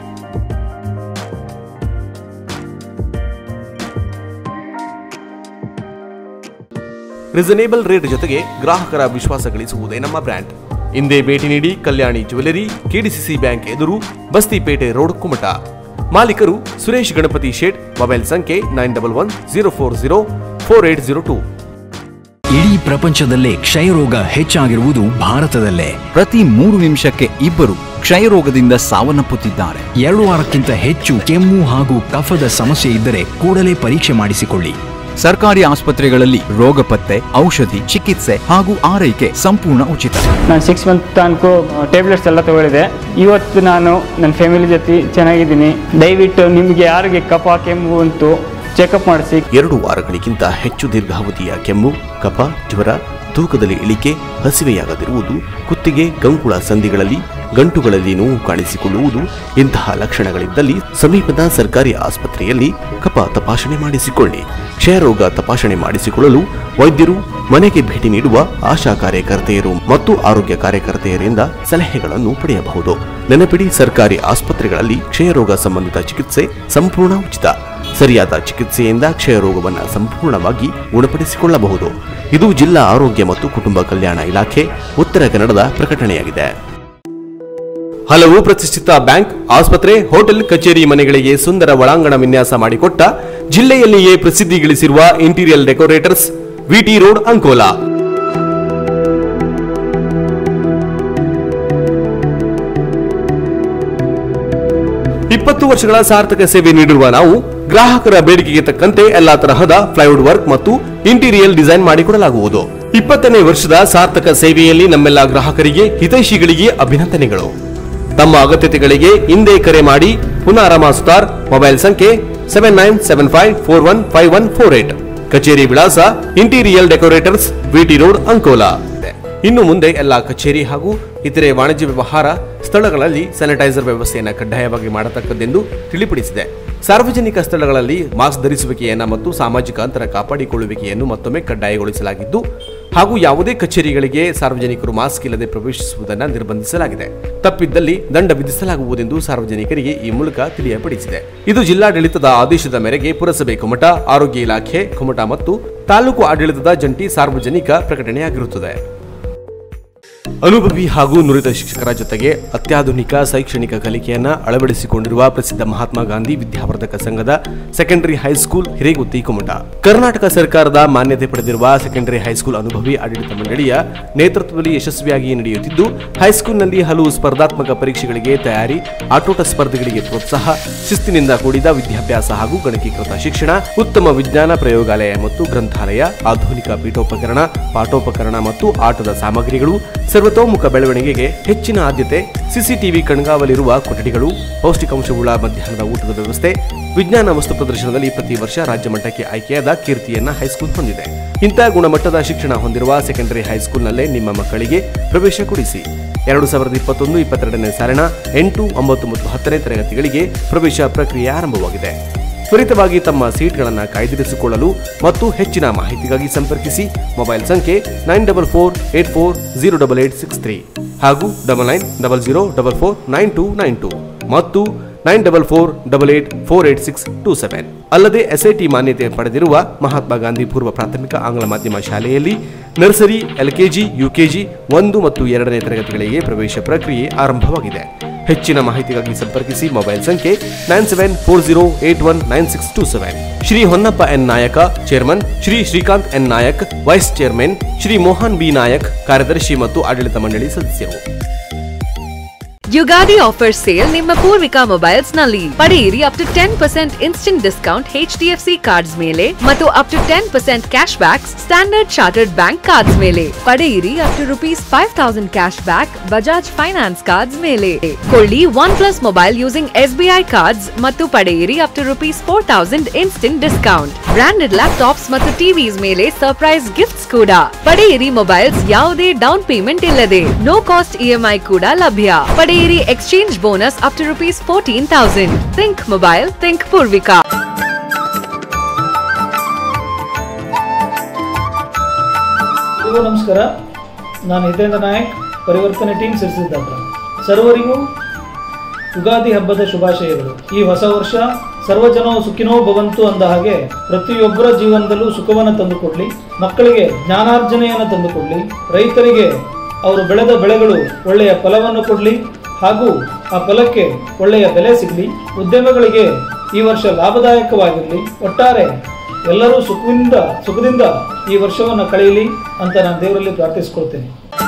ರಿಸನೇಬಲ್ ರೇಟ್ ಜೊತೆಗೆ ಗ್ರಾಹಕರ ವಿಶ್ವಾಸ ಗಳಿಸುವುದೇ ನಮ್ಮ ಬ್ರ್ಯಾಂಡ್ ಹಿಂದೆ ಭೇಟಿ ನೀಡಿ ಕಲ್ಯಾಣಿ ಜ್ಯುವೆಲರಿ ಕೆಡಿಸಿಸಿ ಬ್ಯಾಂಕ್ ಎದುರು ಬಸ್ತಿಪೇಟೆ ರೋಡ್ ಕುಮಟ ಮಾಲೀಕರು ಸುರೇಶ್ ಗಣಪತಿ ಶೇಟ್ ಮೊಬೈಲ್ ಸಂಖ್ಯೆ nine double one zero four zero four eight zero two ಇಡೀ ಪ್ರಪಂಚದಲ್ಲೇ ಕ್ಷಯರೋಗ ಹೆಚ್ಚಾಗಿರುವುದು ಭಾರತದಲ್ಲೇ ಪ್ರತಿ ಮೂರು ನಿಮಿಷಕ್ಕೆ ಇಬ್ಬರು ಕ್ಷಯರೋಗದಿಂದ ಸಾವನ್ನಪ್ಪುತ್ತಿದ್ದಾರೆ ಎರಡು ವಾರಕ್ಕಿಂತ ಹೆಚ್ಚು ಕೆಮ್ಮು ಹಾಗೂ ಕಫದ ಸಮಸ್ಯೆ ಇದ್ದರೆ ಕೂಡಲೇ ಪರೀಕ್ಷೆ ಮಾಡಿಸಿಕೊಳ್ಳಿ ಸರ್ಕಾರಿ ಆಸ್ಪತ್ರೆಗಳಲ್ಲಿ ರೋಗ ಪತ್ತೆ ಔಷಧಿ ಚಿಕಿತ್ಸೆ ಹಾಗೂ ಆರೈಕೆ ಸಂಪೂರ್ಣ ಉಚಿತ ನಾನು ಸಿಕ್ಸ್ ಮಂತ್ ತನಕ ಟ್ಯಾಬ್ಲೆಟ್ಸ್ ಎಲ್ಲ ತಗೊಳ್ಳಿದೆ ಇವತ್ತು ನಾನು ನನ್ನ ಫ್ಯಾಮಿಲಿ ಜೊತೆ ಚೆನ್ನಾಗಿದ್ದೀನಿ ದಯವಿಟ್ಟು ನಿಮಗೆ ಯಾರಿಗೆ ಕಫ ಕೆಮ್ಮು ಉಂಟು ಚೆಕಪ್ ಮಾಡಿಸಿ ಎರಡು ವಾರಗಳಿಗಿಂತ ಹೆಚ್ಚು ದೀರ್ಘಾವಧಿಯ ಕೆಮ್ಮು ಕಫ ಜ್ವರ ತೂಕದಲ್ಲಿ ಇಳಿಕೆ ಹಸಿವೆಯಾಗದಿರುವುದು ಕುತ್ತಿಗೆ ಕಂಕುಳ ಸಂಧಿಗಳಲ್ಲಿ ಗಂಟುಗಳಲ್ಲಿ ನೋವು ಕಾಣಿಸಿಕೊಳ್ಳುವುದು ಇಂತಹ ಲಕ್ಷಣಗಳಿದ್ದಲ್ಲಿ ಸಮೀಪದ ಸರ್ಕಾರಿ ಆಸ್ಪತ್ರೆಯಲ್ಲಿ ಕಫ ತಪಾಸಣೆ ಮಾಡಿಸಿಕೊಳ್ಳಿ ಕ್ಷಯರೋಗ ತಪಾಸಣೆ ಮಾಡಿಸಿಕೊಳ್ಳಲು ವೈದ್ಯರು ಮನೆಗೆ ಭೇಟಿ ನೀಡುವ ಆಶಾ ಕಾರ್ಯಕರ್ತೆಯರು ಮತ್ತು ಆರೋಗ್ಯ ಕಾರ್ಯಕರ್ತೆಯರಿಂದ ಸಲಹೆಗಳನ್ನು ಪಡೆಯಬಹುದು ನೆನಪಿಡಿ ಸರ್ಕಾರಿ ಆಸ್ಪತ್ರೆಗಳಲ್ಲಿ ಕ್ಷಯರೋಗ ಸಂಬಂಧಿತ ಚಿಕಿತ್ಸೆ ಸಂಪೂರ್ಣ ಉಚಿತ ಸರಿಯಾದ ಚಿಕಿತ್ಸೆಯಿಂದ ಕ್ಷಯರೋಗವನ್ನು ಸಂಪೂರ್ಣವಾಗಿ ಗುಣಪಡಿಸಿಕೊಳ್ಳಬಹುದು ಇದು ಜಿಲ್ಲಾ ಆರೋಗ್ಯ ಮತ್ತು ಕುಟುಂಬ ಕಲ್ಯಾಣ ಇಲಾಖೆ ಉತ್ತರ ಕನ್ನಡದ ಪ್ರಕಟಣೆಯಾಗಿದೆ ಹಲವು ಪ್ರತಿಷ್ಠಿತ ಬ್ಯಾಂಕ್ ಆಸ್ಪತ್ರೆ ಹೋಟೆಲ್ ಕಚೇರಿ ಮನೆಗಳಿಗೆ ಸುಂದರ ಒಳಾಂಗಣ ವಿನ್ಯಾಸ ಮಾಡಿಕೊಟ್ಟ ಜಿಲ್ಲೆಯಲ್ಲಿಯೇ ಪ್ರಸಿದ್ಧಿ ಗಳಿಸಿರುವ interior decorators V T road Ankola ಇಪ್ಪತ್ತು ವರ್ಷಗಳ ಸಾರ್ಥಕ ಸೇವೆ ನೀಡಿರುವ ನಾವು ಗ್ರಾಹಕರ ಬೇಡಿಕೆಗೆ ತಕ್ಕಂತೆ ಎಲ್ಲಾ ತರಹದ ಪ್ಲೈವುಡ್ ವರ್ಕ್ ಮತ್ತು ಇಂಟೀರಿಯರ್ ಡಿಸೈನ್ ಮಾಡಿಕೊಡಲಾಗುವುದು ಇಪ್ಪತ್ತನೇ ವರ್ಷದ ಸಾರ್ಥಕ ಸೇವೆಯಲ್ಲಿ ನಮ್ಮೆಲ್ಲ ಗ್ರಾಹಕರಿಗೆ ಹಿತೈಷಿಗಳಿಗೆ ಅಭಿನಂದನೆಗಳು ತಮ್ಮ ಅಗತ್ಯತೆಗಳಿಗೆ ಹಿಂದೆ ಕರೆ ಮಾಡಿ ಪುನಾರಮ ಸುತಾರ್ ಮೊಬೈಲ್ ಸಂಖ್ಯೆ seven nine seven five four one five one four eight ಕಚೇರಿ ವಿಳಾಸ interior decorators V T road Ankola ಇನ್ನು ಮುಂದೆ ಎಲ್ಲಾ ಕಚೇರಿ ಹಾಗೂ ಇತರೆ ವಾಣಿಜ್ಯ ವ್ಯವಹಾರ ಸ್ಥಳಗಳಲ್ಲಿ ಸ್ಯಾನಿಟೈಸರ್ ವ್ಯವಸ್ಥೆಯನ್ನು ಕಡ್ಡಾಯವಾಗಿ ಮಾಡತಕ್ಕದ್ದೆಂದು ತಿಳಿಪಡಿಸಿದೆ ಸಾರ್ವಜನಿಕ ಸ್ಥಳಗಳಲ್ಲಿ ಮಾಸ್ಕ್ ಧರಿಸುವಿಕೆಯನ್ನ ಮತ್ತು ಸಾಮಾಜಿಕ ಅಂತರ ಕಾಪಾಡಿಕೊಳ್ಳುವಿಕೆಯನ್ನು ಮತ್ತೊಮ್ಮೆ ಕಡ್ಡಾಯಗೊಳಿಸಲಾಗಿದ್ದು ಹಾಗೂ ಯಾವುದೇ ಕಚೇರಿಗಳಿಗೆ ಸಾರ್ವಜನಿಕರು ಮಾಸ್ಕ್ ಇಲ್ಲದೆ ಪ್ರವೇಶಿಸುವುದನ್ನು ನಿರ್ಬಂಧಿಸಲಾಗಿದೆ ತಪ್ಪಿದ್ದಲ್ಲಿ ದಂಡ ವಿಧಿಸಲಾಗುವುದೆಂದು ಸಾರ್ವಜನಿಕರಿಗೆ ಈ ಮೂಲಕ ತಿಳಿಯಪಡಿಸಿದೆ ಇದು ಜಿಲ್ಲಾಡಳಿತದ ಆದೇಶದ ಮೇರೆಗೆ ಪುರಸಭೆ ಕುಮಟ ಆರೋಗ್ಯ ಇಲಾಖೆ ಕುಮಟ ಮತ್ತು ತಾಲೂಕು ಆಡಳಿತದ ಜಂಟಿ ಸಾರ್ವಜನಿಕ ಪ್ರಕಟಣೆಯಾಗಿರುತ್ತದೆ ಅನುಭವಿ ಹಾಗೂ ನುರಿತ ಶಿಕ್ಷಕರ ಜೊತೆಗೆ ಅತ್ಯಾಧುನಿಕ ಶೈಕ್ಷಣಿಕ ಕಲಿಕೆಯನ್ನ ಅಳವಡಿಸಿಕೊಂಡಿರುವ ಪ್ರಸಿದ್ಧ ಮಹಾತ್ಮ ಗಾಂಧಿ ವಿದ್ಯಾವರ್ಧಕ ಸಂಘದ ಸೆಕೆಂಡರಿ ಹೈಸ್ಕೂಲ್ ಹಿರೇಗುತ್ತಿ ಕುಮಟ ಕರ್ನಾಟಕ ಸರ್ಕಾರದ ಮಾನ್ಯತೆ ಪಡೆದಿರುವ ಸೆಕೆಂಡರಿ ಹೈಸ್ಕೂಲ್ ಅನುಭವಿ ಆಡಳಿತ ಮಂಡಳಿಯ ನೇತೃತ್ವದಲ್ಲಿ ಯಶಸ್ವಿಯಾಗಿ ನಡೆಯುತ್ತಿದ್ದು ಹೈಸ್ಕೂಲ್ನಲ್ಲಿ ಹಲವು ಸ್ಪರ್ಧಾತ್ಮಕ ಪರೀಕ್ಷೆಗಳಿಗೆ ತಯಾರಿ ಆಟೋಟ ಸ್ಪರ್ಧೆಗಳಿಗೆ ಪ್ರೋತ್ಸಾಹ ಶಿಸ್ತಿನಿಂದ ಕೂಡಿದ ವಿದ್ಯಾಭ್ಯಾಸ ಹಾಗೂ ಗಣಕೀಕೃತ ಶಿಕ್ಷಣ ಉತ್ತಮ ವಿಜ್ಞಾನ ಪ್ರಯೋಗಾಲಯ ಮತ್ತು ಗ್ರಂಥಾಲಯ ಆಧುನಿಕ ಪೀಠೋಪಕರಣ ಪಾಠೋಪಕರಣ ಮತ್ತು ಆಟದ ಸಾಮಗ್ರಿಗಳು ಸರ್ವತೋಮುಖ ಬೆಳವಣಿಗೆಗೆ ಹೆಚ್ಚಿನ ಆದ್ಯತೆ ಸಿಸಿಟಿವಿ ಕಣ್ಗಾವಲಿರುವ ಕೊಠಡಿಗಳು ಪೌಷ್ಟಿಕಾಂಶವುಳ್ಳ ಮಧ್ಯಾಹ್ನದ ಊಟದ ವ್ಯವಸ್ಥೆ ವಿಜ್ಞಾನ ವಸ್ತು ಪ್ರದರ್ಶನದಲ್ಲಿ ಪ್ರತಿ ವರ್ಷ ರಾಜ್ಯ ಮಟ್ಟಕ್ಕೆ ಆಯ್ಕೆಯಾದ ಕೀರ್ತಿಯನ್ನ ಹೈಸ್ಕೂಲ್ ಹೊಂದಿದೆ ಇಂತಹ ಗುಣಮಟ್ಟದ ಶಿಕ್ಷಣ ಹೊಂದಿರುವ ಸೆಕೆಂಡರಿ ಹೈಸ್ಕೂಲ್ನಲ್ಲೇ ನಿಮ್ಮ ಮಕ್ಕಳಿಗೆ ಪ್ರವೇಶ ಕೊಡಿಸಿ ಎರಡು ಸಾವಿರದ ಇಪ್ಪತ್ತೊಂದು ಇಪ್ಪತ್ತೆರಡನೇ ಸಾಲಿನ ಎಂಟು ಒಂಬತ್ತು ಮತ್ತು ಹತ್ತನೇ ತರಗತಿಗಳಿಗೆ ಪ್ರವೇಶ ಪ್ರಕ್ರಿಯೆ ಆರಂಭವಾಗಿದೆ ತ್ವರಿತವಾಗಿ ತಮ್ಮ ಸೀಟ್ಗಳನ್ನು ಕಾಯ್ದಿರಿಸಿಕೊಳ್ಳಲು ಮತ್ತು ಹೆಚ್ಚಿನ ಮಾಹಿತಿಗಾಗಿ ಸಂಪರ್ಕಿಸಿ ಮೊಬೈಲ್ ಸಂಖ್ಯೆ nine double four eight four zero double eight six three ಹಾಗೂ double nine double zero double four nine two nine two ಮತ್ತು nine double four double eight four eight six two seven ಅಲ್ಲದೆ SIT ಮಾನ್ಯತೆ ಪಡೆದಿರುವ ಮಹಾತ್ಮ ಗಾಂಧಿ ಪೂರ್ವ ಪ್ರಾಥಮಿಕ ಆಂಗ್ಲ ಮಾಧ್ಯಮ ಶಾಲೆಯಲ್ಲಿ ನರ್ಸರಿ ಎಲ್ಕೆಜಿ ಯುಕೆಜಿ ಒಂದು ಮತ್ತು ಎರಡನೇ ತರಗತಿಗಳಿಗೆ ಪ್ರವೇಶ ಪ್ರಕ್ರಿಯೆ ಆರಂಭವಾಗಿದೆ ಹೆಚ್ಚಿನ ಮಾಹಿತಿಗಾಗಿ ಸಂಪರ್ಕಿಸಿ ಮೊಬೈಲ್ ಸಂಖ್ಯೆ nine seven four zero eight one nine six two seven Shri Honnappa N Nayak chairman Shri Shrikant N Naik vice chairman Shri Mohan B Naik ಕಾರ್ಯದರ್ಶಿ ಮತ್ತು ಆಡಳಿತ ಮಂಡಳಿ ಸದಸ್ಯರು ಯುಗಾದಿ ಆಫರ್ ಸೇಲ್ ನಿಮ್ಮ ಪೂರ್ವಿಕಾ ಮೊಬೈಲ್ಸ್ ನಲ್ಲಿ ಪಡೆಯಿರಿ up to ten percent instant discount H D F C cards ಮೇಲೆ ಮತ್ತು up to ten percent cash back standard chartered bank cards ಮೇಲೆ ಪಡೆಯಿರಿ up to rupees five thousand cash back Bajaj finance cards ಮೇಲೆ ಕೊಳ್ಳಿ OnePlus mobile using S B I cards ಮತ್ತು ಪಡೆಯಿರಿ up to rupees four thousand instant discount branded laptops ಮತ್ತು TVs ಮೇಲೆ surprise gifts ಕೂಡ ಪಡೆಯಿರಿ ಮೊಬೈಲ್ಸ್ ಯಾವುದೇ ಡೌನ್ ಪೇಮೆಂಟ್ ಇಲ್ಲದೆ ನೋ ಕಾಸ್ಟ್ ಇಎಂಐ ಕೂಡ ಲಭ್ಯ ಪಡೆಯಿರಿ exchange bonus up to rupees fourteen thousand think mobile think Poorvika ಎಲ್ರಿಗೂ ನಮಸ್ಕಾರ ನಾನು ಹಿತೇಂದ್ರ ನಾಯಕ್ ಪರಿವರ್ತನೆ ಟೀಮ್ ಸಿರಿಸಿದ್ದಾಪುರ ಸರ್ವರಿಗೂ ಯುಗಾದಿ ಹಬ್ಬದ ಶುಭಾಶಯಗಳು ಈ ಹೊಸ ವರ್ಷ ಸರ್ವಜನೋ ಸುಖಿನೋ ಭವಂತು ಅಂದ ಹಾಗೆ ಪ್ರತಿಯೊಬ್ಬರ ಜೀವನದಲ್ಲೂ ಸುಖವನ್ನು ತಂದುಕೊಡ್ಲಿ ಮಕ್ಕಳಿಗೆ ಜ್ಞಾನಾರ್ಜನೆಯನ್ನು ತಂದುಕೊಡ್ಲಿ ರೈತರಿಗೆ ಅವರು ಬೆಳೆದ ಬೆಳೆಗಳು ಒಳ್ಳೆಯ ಫಲವನ್ನು ಕೊಡಲಿ ಹಾಗೂ ಆ ಫಲಕ್ಕೆ ಒಳ್ಳೆಯ ಬೆಲೆ ಸಿಗಲಿ ಉದ್ಯಮಗಳಿಗೆ ಈ ವರ್ಷ ಲಾಭದಾಯಕವಾಗಿರಲಿ ಒಟ್ಟಾರೆ ಎಲ್ಲರೂ ಸುಖದಿಂದ ಸುಖದಿಂದ ಈ ವರ್ಷವನ್ನು ಕಳೆಯಲಿ ಅಂತ ನಾನು ದೇವರಲ್ಲಿ ಪ್ರಾರ್ಥಿಸ್ಕೊಳ್ತೇನೆ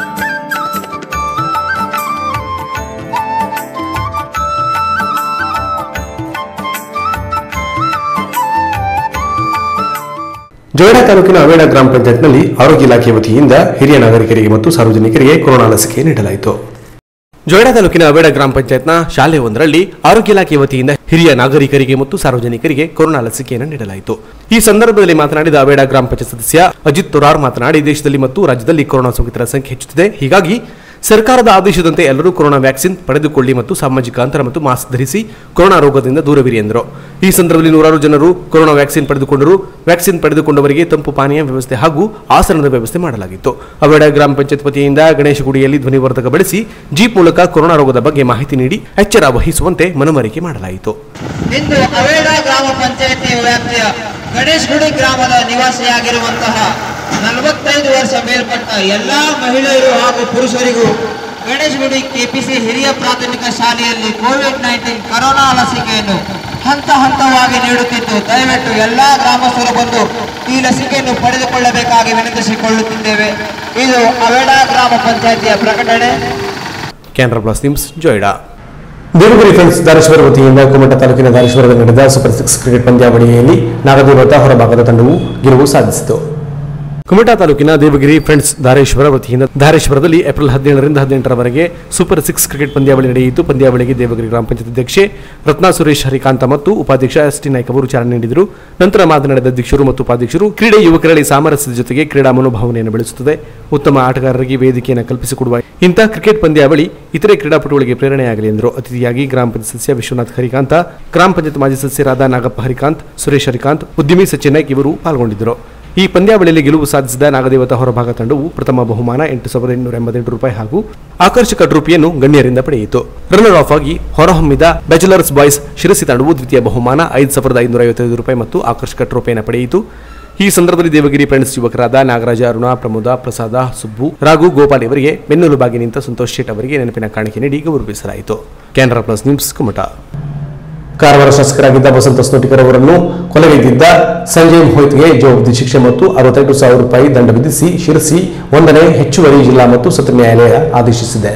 ಜೋಯಿಡಾ ತಾಲೂಕಿನ ಅವೇಡ ಗ್ರಾಮ ಪಂಚಾಯತ್ನಲ್ಲಿ ಆರೋಗ್ಯ ಇಲಾಖೆ ವತಿಯಿಂದ ಹಿರಿಯ ನಾಗರಿಕರಿಗೆ ಮತ್ತು ಸಾರ್ವಜನಿಕರಿಗೆ ಕೊರೋನಾ ಲಸಿಕೆ ನೀಡಲಾಯಿತು ಜೋಯಿಡಾ ತಾಲೂಕಿನ ಅವೇಡ ಗ್ರಾಮ ಪಂಚಾಯತ್ನ ಶಾಲೆ ಒಂದರಲ್ಲಿ ಆರೋಗ್ಯ ಇಲಾಖೆ ವತಿಯಿಂದ ಹಿರಿಯ ನಾಗರಿಕರಿಗೆ ಮತ್ತು ಸಾರ್ವಜನಿಕರಿಗೆ ಕೊರೋನಾ ಲಸಿಕೆಯನ್ನು ನೀಡಲಾಯಿತು ಈ ಸಂದರ್ಭದಲ್ಲಿ ಮಾತನಾಡಿದ ಅವೇಡ ಗ್ರಾಮ ಪಂಚಾಯತ್ ಸದಸ್ಯ ಅಜಿತ್ ತೊರಾರ್ ಮಾತನಾಡಿ ದೇಶದಲ್ಲಿ ಮತ್ತು ರಾಜ್ಯದಲ್ಲಿ ಕೊರೋನಾ ಸೋಂಕಿತರ ಸಂಖ್ಯೆ ಹೆಚ್ಚುತ್ತಿದೆ ಹೀಗಾಗಿ ಸರ್ಕಾರದ ಆದೇಶದಂತೆ ಎಲ್ಲರೂ ಕೊರೋನಾ ವ್ಯಾಕ್ಸಿನ್ ಪಡೆದುಕೊಳ್ಳಿ ಮತ್ತು ಸಾಮಾಜಿಕ ಅಂತರ ಮತ್ತು ಮಾಸ್ಕ್ ಧರಿಸಿ ಕೊರೋನಾ ರೋಗದಿಂದ ದೂರವಿರಿ ಎಂದರು ಈ ಸಂದರ್ಭದಲ್ಲಿ ನೂರಾರು ಜನರು ಕೊರೋನಾ ವ್ಯಾಕ್ಸಿನ್ ಪಡೆದುಕೊಂಡರು ವ್ಯಾಕ್ಸಿನ್ ಪಡೆದುಕೊಂಡವರಿಗೆ ತಂಪು ಪಾನೀಯ ವ್ಯವಸ್ಥೆ ಹಾಗೂ ಆಸನದ ವ್ಯವಸ್ಥೆ ಮಾಡಲಾಗಿತ್ತು ಅವೆಡ ಗ್ರಾಮ ಪಂಚಾಯತ್ ವತಿಯಿಂದ ಗಣೇಶ ಗುಡಿಯಲ್ಲಿ ಧ್ವನಿವರ್ಧಕ ಬಳಸಿ ಜೀಪ್ ಮೂಲಕ ಕೊರೋನಾ ರೋಗದ ಬಗ್ಗೆ ಮಾಹಿತಿ ನೀಡಿ ಎಚ್ಚರ ವಹಿಸುವಂತೆ ಮನವರಿಕೆ ಮಾಡಲಾಯಿತು ಇಂದು ಅವೇಡ ಗ್ರಾಮ ಪಂಚಾಯತಿ ವ್ಯಾಪ್ತಿಯ ಗಣೇಶ್ ಗುಡಿ ಗ್ರಾಮದ ನಿವಾಸಿಯಾಗಿರುವಂತಹ ನಲವತ್ತೈದು ವರ್ಷ ಮೇಲ್ಪಟ್ಟ ಎಲ್ಲಾ ಮಹಿಳೆಯರು ಹಾಗೂ ಪುರುಷರಿಗೂ ಗಣೇಶ್ ಗುಡಿ ಕೆಪಿಸಿ ಹಿರಿಯ ಪ್ರಾಥಮಿಕ ಶಾಲೆಯಲ್ಲಿ ಕೋವಿಡ್ ನೈನ್ಟೀನ್ ಕರೋನಾ ಲಸಿಕೆಯನ್ನು ಹಂತ ಹಂತವಾಗಿ ನೀಡುತ್ತಿದ್ದು ದಯವಿಟ್ಟು ಎಲ್ಲಾ ಗ್ರಾಮಸ್ಥರು ಬಂದು ಈ ಲಸಿಕೆಯನ್ನು ಪಡೆದುಕೊಳ್ಳಬೇಕಾಗಿ ವಿನಂತಿಸಿಕೊಳ್ಳುತ್ತಿದ್ದೇವೆ ಇದು ಅವೇಡ ಗ್ರಾಮ ಪಂಚಾಯತಿಯ ಪ್ರಕಟಣೆ Canara plus news Joida Devagiri friends Dhareshwar ವತಿಯಿಂದ ಕುಮಟ ತಾಲೂಕಿನ ಧಾರೇಶ್ವರದಲ್ಲಿ ನಡೆದ ಸೂಪರ್ ಸಿಕ್ಸ್ ಕ್ರಿಕೆಟ್ ಪಂದ್ಯಾವಳಿಯಲ್ಲಿ ನಾಗದೇವತ ಹೊರಭಾಗದ ತಂಡವು ಗೆಲುವು ಸಾಧಿಸಿತು ಕುಮಟಾ ತಾಲೂಕಿನ ದೇವಗಿರಿ ಫ್ರೆಂಡ್ಸ್ ಧಾರೇಶ್ವರ ವತಿಯಿಂದ ಧಾರೇಶ್ವರದಲ್ಲಿ ಏಪ್ರಿಲ್ ಹದಿನೇಳರಿಂದ ಹದಿನೆಂಟರವರೆಗೆ ಸೂಪರ್ ಸಿಕ್ಸ್ ಕ್ರಿಕೆಟ್ ಪಂದ್ಯಾವಳಿ ನಡೆಯಿತು ಪಂದ್ಯಾವಳಿಗೆ ದೇವಗಿರಿ ಗ್ರಾಮ ಪಂಚಾಯತ್ ಅಧ್ಯಕ್ಷೆ ರತ್ನಾ ಸುರೇಶ್ ಹರಿಕಾಂತ ಮತ್ತು ಉಪಾಧ್ಯಕ್ಷ ಎಸ್ ಟಿ ನಾಯ್ಕ ಅವರು ಚಾಲನೆ ನೀಡಿದರು ನಂತರ ಮಾತನಾಡಿದ ಅಧ್ಯಕ್ಷರು ಮತ್ತು ಉಪಾಧ್ಯಕ್ಷರು ಕ್ರೀಡೆ ಯುವಕರಲ್ಲಿ ಸಾಮರಸ್ಯದ ಜೊತೆಗೆ ಕ್ರೀಡಾ ಮನೋಭಾವನೆಯನ್ನು ಬೆಳೆಸುತ್ತದೆ ಉತ್ತಮ ಆಟಗಾರರಿಗೆ ವೇದಿಕೆಯನ್ನು ಕಲ್ಪಿಸಿಕೊಡುವ ಇಂತಹ ಕ್ರಿಕೆಟ್ ಪಂದ್ಯಾವಳಿ ಇತರೆ ಕ್ರೀಡಾಪಟುಗಳಿಗೆ ಪ್ರೇರಣೆಯಾಗಲಿ ಎಂದರು ಅತಿಥಿಯಾಗಿ ಗ್ರಾಮ ಪಂಚಾಯತ್ ಸದಸ್ಯ ವಿಶ್ವನಾಥ್ ಹರಿಕಾಂತ ಗ್ರಾಮ ಪಂಚಾಯತ್ ಮಾಜಿ ಸದಸ್ಯರಾದ ನಾಗಪ್ಪ ಹರಿಕಾಂತ್ ಸುರೇಶ್ ಹರಿಕಾಂತ್ ಉದ್ಯಮಿ ಸಚಿನ್ ನಾಯ್ಕ್ ಇವರು ಪಾಲ್ಗೊಂಡಿದ್ದರು ಈ ಪಂದ್ಯಾವಳಿಯಲ್ಲಿ ಗೆಲುವು ಸಾಧಿಸಿದ ನಾಗದೇವತ ಹೊರಭಾಗ ತಂಡವು ಪ್ರಥಮ ಬಹುಮಾನ ಎಂಟು ಸಾವಿರದ ಎಂಟುನೂರ ಎಂಬತ್ತೆಂಟು ರೂಪಾಯಿ ಹಾಗೂ ಆಕರ್ಷಕ ಟ್ರೋಫಿಯನ್ನು ಗಣ್ಯರಿಂದ ಪಡೆಯಿತು ರನ್ನರ್ ಆಫ್ ಆಗಿ ಹೊರಹೊಮ್ಮಿದ ಬ್ಯಾಚುಲರ್ಸ್ ಬಾಯ್ಸ್ ಶಿರಸಿ ತಂಡವು ದ್ವಿತೀಯ ಬಹುಮಾನ ಐದು ಸಾವಿರದ ಐದುನೂರ ಐವತ್ತೈದು ರೂಪಾಯಿ ಮತ್ತು ಆಕರ್ಷಕ ಟ್ರೋಫಿಯನ್ನು ಪಡೆಯಿತು ಈ ಸಂದರ್ಭದಲ್ಲಿ ದೇವಗಿರಿ ಫ್ರೆಂಡ್ಸ್ ಯುವಕರಾದ ನಾಗರಾಜ ಅರುಣ ಪ್ರಮೋದ ಪ್ರಸಾದ ಸುಬ್ಬು ರಾಘು ಗೋಪಾಲ್ ಇವರಿಗೆ ಬೆನ್ನೆಲುಬಾಗಿ ನಿಂತ ಸಂತೋಷ್ ಶೇಟ್ ಅವರಿಗೆ ನೆನಪಿನ ಕಾಣಿಕೆ ನೀಡಿ ಗೌರವಿಸಲಾಯಿತು ಕ್ಯಾನರಾ ಪ್ಲಸ್ ನ್ಯೂಸ್ ಕುಮಟ ಕಾರವಾರ ಶಾಸಕರಾಗಿದ್ದ ವಸಂತ ಸ್ನೋಟಿಕರ್ ಅವರನ್ನು ಕೊಲೆಗೈದಿದ್ದ ಸಂಜಯ್ ಮೊಹಿತ್ಗೆ ಜವಾಬ್ದಿ ಶಿಕ್ಷೆ ಮತ್ತು ಅರವತ್ತೈದು ಸಾವಿರ ರೂಪಾಯಿ ದಂಡ ವಿಧಿಸಿ ಶಿರಸಿ ಒಂದನೇ ಹೆಚ್ಚುವರಿ ಜಿಲ್ಲಾ ಮತ್ತು ಸತ್ರ ನ್ಯಾಯಾಲಯ ಆದೇಶಿಸಿದೆ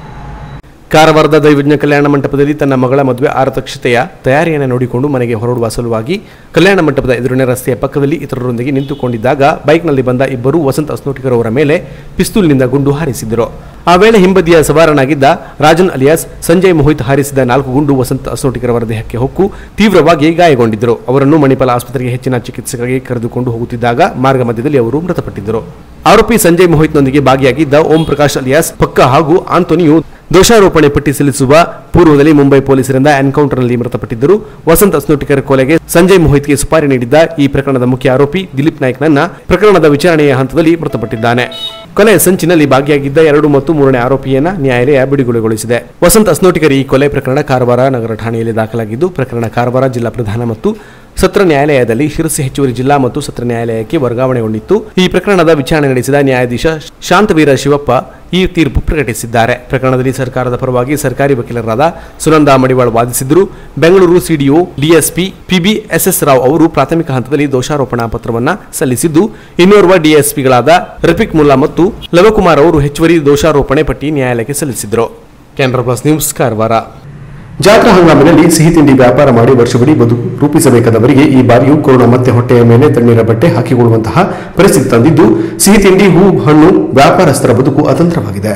ಕಾರವಾರದ ದೈವಜ್ಞ ಕಲ್ಯಾಣ ಮಂಟಪದಲ್ಲಿ ತನ್ನ ಮಗಳ ಮದುವೆ ಆರತಕ್ಷತೆಯ ತಯಾರಿಯನ್ನು ನೋಡಿಕೊಂಡು ಮನೆಗೆ ಹೊರಡುವ ಸಲುವಾಗಿ ಕಲ್ಯಾಣ ಮಂಟಪದ ಎದುರಿನ ರಸ್ತೆಯ ಪಕ್ಕದಲ್ಲಿ ಇತರರೊಂದಿಗೆ ನಿಂತುಕೊಂಡಿದ್ದಾಗ ಬೈಕ್ನಲ್ಲಿ ಬಂದ ಇಬ್ಬರು ವಸಂತ ಅಸ್ನೋಟಿಕರ್ ಅವರ ಮೇಲೆ ಪಿಸ್ತೂಲ್ನಿಂದ ಗುಂಡು ಹಾರಿಸಿದರು ಆ ವೇಳೆ ಹಿಂಬದಿಯ ಸವಾರನಾಗಿದ್ದ ರಾಜನ್ ಅಲಿಯಾಸ್ ಸಂಜಯ್ ಮೋಹಿತ್ ಹಾರಿಸಿದ ನಾಲ್ಕು ಗುಂಡು ವಸಂತ ಅಸ್ನೋಟಿಕರ್ ಅವರ ದೇಹಕ್ಕೆ ಹೊಕ್ಕು ತೀವ್ರವಾಗಿ ಗಾಯಗೊಂಡಿದ್ದರು ಅವರನ್ನು ಮಣಿಪಾಲ ಆಸ್ಪತ್ರೆಗೆ ಹೆಚ್ಚಿನ ಚಿಕಿತ್ಸೆಗಾಗಿ ಕರೆದುಕೊಂಡು ಹೋಗುತ್ತಿದ್ದಾಗ ಮಾರ್ಗ ಮಧ್ಯದಲ್ಲಿ ಅವರು ಮೃತಪಟ್ಟಿದ್ದರು ಆರೋಪಿ ಸಂಜಯ್ ಮೋಹಿತ್ನೊಂದಿಗೆ ಭಾಗಿಯಾಗಿದ್ದ ಓಂ ಪ್ರಕಾಶ್ ಅಲಿಯಾಸ್ ಪಕ್ಕ ಹಾಗೂ ಆಂಟೋನಿಯು ದೋಷಾರೋಪಣೆ ಪಟ್ಟಿ ಸಲ್ಲಿಸುವ ಪೂರ್ವದಲ್ಲಿ ಮುಂಬೈ ಪೊಲೀಸರಿಂದ ಎನ್ಕೌಂಟರ್ನಲ್ಲಿ ಮೃತಪಟ್ಟಿದ್ದರು ವಸಂತ್ ಅಸ್ನೋಟಿಕರ್ ಕೊಲೆಗೆ ಸಂಜಯ್ ಮೋಹಿತ್ಗೆ ಸುಪಾರಿ ನೀಡಿದ್ದ ಈ ಪ್ರಕರಣದ ಮುಖ್ಯ ಆರೋಪಿ ದಿಲೀಪ್ ನಾಯ್ಕ್ನನ್ನ ಪ್ರಕರಣದ ವಿಚಾರಣೆಯ ಹಂತದಲ್ಲಿ ಮೃತಪಟ್ಟಿದ್ದಾನೆ ಕೊಲೆ ಸಂಚಿನಲ್ಲಿ ಭಾಗಿಯಾಗಿದ್ದ ಎರಡು ಮತ್ತು ಮೂರನೇ ಆರೋಪಿಯನ್ನ ನ್ಯಾಯಾಲಯ ಬಿಡುಗಡೆಗೊಳಿಸಿದೆ ವಸಂತ್ ಅಸ್ನೋಟಿಕರ್ ಈ ಕೊಲೆ ಪ್ರಕರಣ ಕಾರವಾರ ನಗರ ಠಾಣೆಯಲ್ಲಿ ದಾಖಲಾಗಿದ್ದು ಪ್ರಕರಣ ಕಾರವಾರ ಜಿಲ್ಲಾ ಪ್ರಧಾನ ಮತ್ತು ಸತ್ರ ನ್ಯಾಯಾಲಯದಲ್ಲಿ ಶಿರಸಿ ಹೆಚ್ಚುವರಿ ಜಿಲ್ಲಾ ಮತ್ತು ಸತ್ರ ನ್ಯಾಯಾಲಯಕ್ಕೆ ವರ್ಗಾವಣೆಗೊಂಡಿತ್ತು ಈ ಪ್ರಕರಣದ ವಿಚಾರಣೆ ನಡೆಸಿದ ನ್ಯಾಯಾಧೀಶ ಶಾಂತವೀರ ಶಿವಪ್ಪ ಈ ತೀರ್ಪು ಪ್ರಕಟಿಸಿದ್ದಾರೆ ಪ್ರಕರಣದಲ್ಲಿ ಸರ್ಕಾರದ ಪರವಾಗಿ ಸರ್ಕಾರಿ ವಕೀಲರಾದ ಸುನಂದಾ ಮಡಿವಾಳ್ ವಾದಿಸಿದ್ರು Bengaluru CDO DSP P B S S Rao ಅವರು ಪ್ರಾಥಮಿಕ ಹಂತದಲ್ಲಿ ದೋಷಾರೋಪಣಾ ಪತ್ರವನ್ನ ಸಲ್ಲಿಸಿದ್ದು ಇನ್ನೋರ್ವ ಡಿಎಸ್ಪಿಗಳಾದ ರಫಿಕ್ ಮುಲ್ಲಾ ಮತ್ತು ಲವಕುಮಾರ್ ಅವರು ಹೆಚ್ಚುವರಿ ದೋಷಾರೋಪಣೆ ಪಟ್ಟಿ ನ್ಯಾಯಾಲಯಕ್ಕೆ ಸಲ್ಲಿಸಿದ್ರು ಕ್ಯಾನರಾ ಪ್ಲಸ್ ನ್ಯೂಸ್ ಕಾರವಾರ ಜಾತ್ರಾ ಹಂಗಾಮಿನಲ್ಲಿ ಸಿಹಿ ತಿಂಡಿ ವ್ಯಾಪಾರ ಮಾಡಿ ವರ್ಷವಿಡೀ ಬದುಕು ರೂಪಿಸಬೇಕಾದವರಿಗೆ ಈ ಬಾರಿಯೂ ಕೊರೋನಾ ಮತ್ತೆ ಹೊಟ್ಟೆಯ ಮೇಲೆ ತಣ್ಣೀರ ಬಟ್ಟೆ ಹಾಕಿಕೊಳ್ಳುವಂತಹ ಪರಿಸ್ಥಿತಿ ತಂದಿದ್ದು ಸಿಹಿ ತಿಂಡಿ ಹೂ ಹಣ್ಣು ವ್ಯಾಪಾರಸ್ಥರ ಬದುಕು ಅತಂತ್ರವಾಗಿದೆ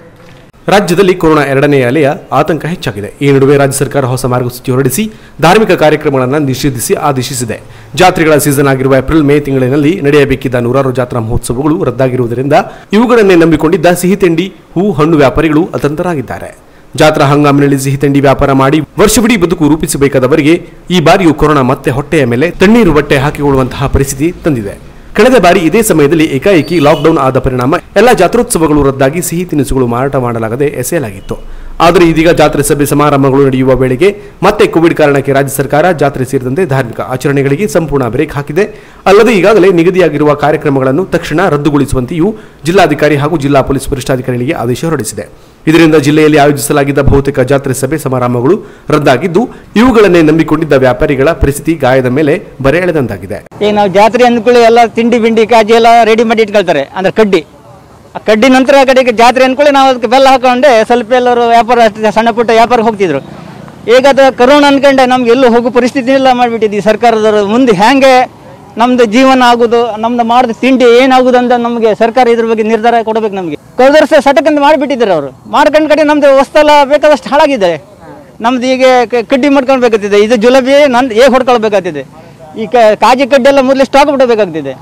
ರಾಜ್ಯದಲ್ಲಿ ಕೊರೋನಾ ಎರಡನೇ ಅಲೆಯ ಆತಂಕ ಹೆಚ್ಚಾಗಿದೆ ಈ ನಡುವೆ ರಾಜ್ಯ ಸರ್ಕಾರ ಹೊಸ ಮಾರ್ಗಸೂಚಿ ಹೊರಡಿಸಿ ಧಾರ್ಮಿಕ ಕಾರ್ಯಕ್ರಮಗಳನ್ನು ನಿಷೇಧಿಸಿ ಆದೇಶಿಸಿದೆ ಜಾತ್ರೆಗಳ ಸೀಸನ್ ಆಗಿರುವ ಏಪ್ರಿಲ್ ಮೇ ತಿಂಗಳಿನಲ್ಲಿ ನಡೆಯಬೇಕಿದ್ದ ನೂರಾರು ಜಾತ್ರಾ ಮಹೋತ್ಸವಗಳು ರದ್ದಾಗಿರುವುದರಿಂದ ಇವುಗಳನ್ನೇ ನಂಬಿಕೊಂಡಿದ್ದ ಸಿಹಿ ತಿಂಡಿ ಹೂ ಹಣ್ಣು ವ್ಯಾಪಾರಿಗಳು ಅತಂತ್ರರಾಗಿದ್ದಾರೆ ಜಾತ್ರಾ ಹಂಗಾಮಿನಲ್ಲಿ ಸಿಹಿ ತಿಂಡಿ ವ್ಯಾಪಾರ ಮಾಡಿ ವರ್ಷವಿಡೀ ಬದುಕು ರೂಪಿಸಬೇಕಾದವರಿಗೆ ಈ ಬಾರಿಯೂ ಕೊರೋನಾ ಮತ್ತೆ ಹೊಟ್ಟೆಯ ಮೇಲೆ ತಣ್ಣೀರು ಬಟ್ಟೆ ಹಾಕಿಕೊಳ್ಳುವಂತಹ ಪರಿಸ್ಥಿತಿ ತಂದಿದೆ ಕಳೆದ ಬಾರಿ ಇದೇ ಸಮಯದಲ್ಲಿ ಏಕಾಏಕಿ ಲಾಕ್ಡೌನ್ ಆದ ಪರಿಣಾಮ ಎಲ್ಲ ಜಾತ್ರೋತ್ಸವಗಳು ರದ್ದಾಗಿ ಸಿಹಿ ತಿನಿಸುಗಳು ಮಾರಾಟ ಮಾಡಲಾಗದೆ ಎಸೆಯಲಾಗಿತ್ತು ಆದರೆ ಇದೀಗ ಜಾತ್ರೆ ಸಭೆ ಸಮಾರಂಭಗಳು ನಡೆಯುವ ವೇಳೆಗೆ ಮತ್ತೆ ಕೋವಿಡ್ ಕಾರಣಕ್ಕೆ ರಾಜ್ಯ ಸರ್ಕಾರ ಜಾತ್ರೆ ಸೇರಿದಂತೆ ಧಾರ್ಮಿಕ ಆಚರಣೆಗಳಿಗೆ ಸಂಪೂರ್ಣ ಬ್ರೇಕ್ ಹಾಕಿದೆ ಅಲ್ಲದೆ ಈಗಾಗಲೇ ನಿಗದಿಯಾಗಿರುವ ಕಾರ್ಯಕ್ರಮಗಳನ್ನು ತಕ್ಷಣ ರದ್ದುಗೊಳಿಸುವಂತೆಯೂ ಜಿಲ್ಲಾಧಿಕಾರಿ ಹಾಗೂ ಜಿಲ್ಲಾ ಪೊಲೀಸ್ ವರಿಷ್ಠಾಧಿಕಾರಿಗಳಿಗೆ ಆದೇಶ ಹೊರಡಿಸಿದೆ ಇದರಿಂದ ಜಿಲ್ಲೆಯಲ್ಲಿ ಆಯೋಜಿಸಲಾಗಿದ್ದ ಬಹುತೇಕ ಜಾತ್ರೆ ಸಭೆ ಸಮಾರಂಭಗಳು ರದ್ದಾಗಿದ್ದು ಇವುಗಳನ್ನೇ ನಂಬಿಕೊಂಡಿದ್ದ ವ್ಯಾಪಾರಿಗಳ ಪರಿಸ್ಥಿತಿ ಗಾಯದ ಮೇಲೆ ಬರೆ ಎಳೆದಂತಾಗಿದೆ ಈಗ ನಾವು ಜಾತ್ರೆ ಅಂದ್ಕೊಳ್ಳಿ ಎಲ್ಲ ತಿಂಡಿ ಬಿಂಡಿ ಕಾಜಿ ಎಲ್ಲ ರೆಡಿ ಮಾಡಿ ಇಟ್ಕೊಳ್ತಾರೆ ಅಂದ್ರೆ ಕಡ್ಡಿ ಆ ಕಡ್ಡಿ ನಂತರ ಕಡೆಗೆ ಜಾತ್ರೆ ಅಂದ್ಕೊಳ್ಳಿ ನಾವು ಅದಕ್ಕೆ ಬೆಲ್ಲ ಹಾಕೊಂಡೆ ಸ್ವಲ್ಪ ಎಲ್ಲರೂ ವ್ಯಾಪಾರ ಅಷ್ಟೇ ಸಣ್ಣ ಪುಟ್ಟ ವ್ಯಾಪಾರಕ್ಕೆ ಹೋಗ್ತಿದ್ರು ಈಗ ಅದು ಕರೋನಾ ಅನ್ಕೊಂಡೆ ನಮ್ಗೆ ಎಲ್ಲೂ ಹೋಗೋ ಪರಿಸ್ಥಿತಿ ಇಲ್ಲ ಮಾಡಿಬಿಟ್ಟಿದ್ವಿ ಸರ್ಕಾರದವರು ಮುಂದೆ ಹೆಂಗೆ ನಮ್ದು ಜೀವನ ಆಗೋದು ನಮ್ದು ಮಾಡಿದ ತಿಂಡಿ ಏನಾಗುದು ಅಂತ ನಮಗೆ ಸರ್ಕಾರ ಇದ್ರ ಬಗ್ಗೆ ನಿರ್ಧಾರ ಕೊಡಬೇಕು ನಮಗೆ ಕಳೆದ ವರ್ಷ ಸಟಕಂತ ಮಾಡಿಬಿಟ್ಟಿದ್ದಾರೆ ಅವರು ಮಾಡ್ಕೊಂಡ್ ಕಡೆ ನಮ್ದು ವಸ್ತೆಲ್ಲ ಬೇಕಾದಷ್ಟು ಹಾಳಾಗಿದ್ದಾರೆ ನಮ್ದು ಈಗ ಕ- ಕಡ್ಡಿ ಮಾಡ್ಕೊಳ್ಬೇಕಾಗ್ತಿದೆ ಇದು ಜುಲಬಿ ನಂದು ಹೇಗೆ ಹೊಡ್ಕೊಳ್ಬೇಕಾಗ್ತಿದೆ ಈ ಕ- ಕಾಜಿ ಕಡ್ಡಿ ಎಲ್ಲ ಮೊದಲು ಸ್ಟಾಕ್ ಬಿಡಬೇಕಾಗ್ತಿದೆ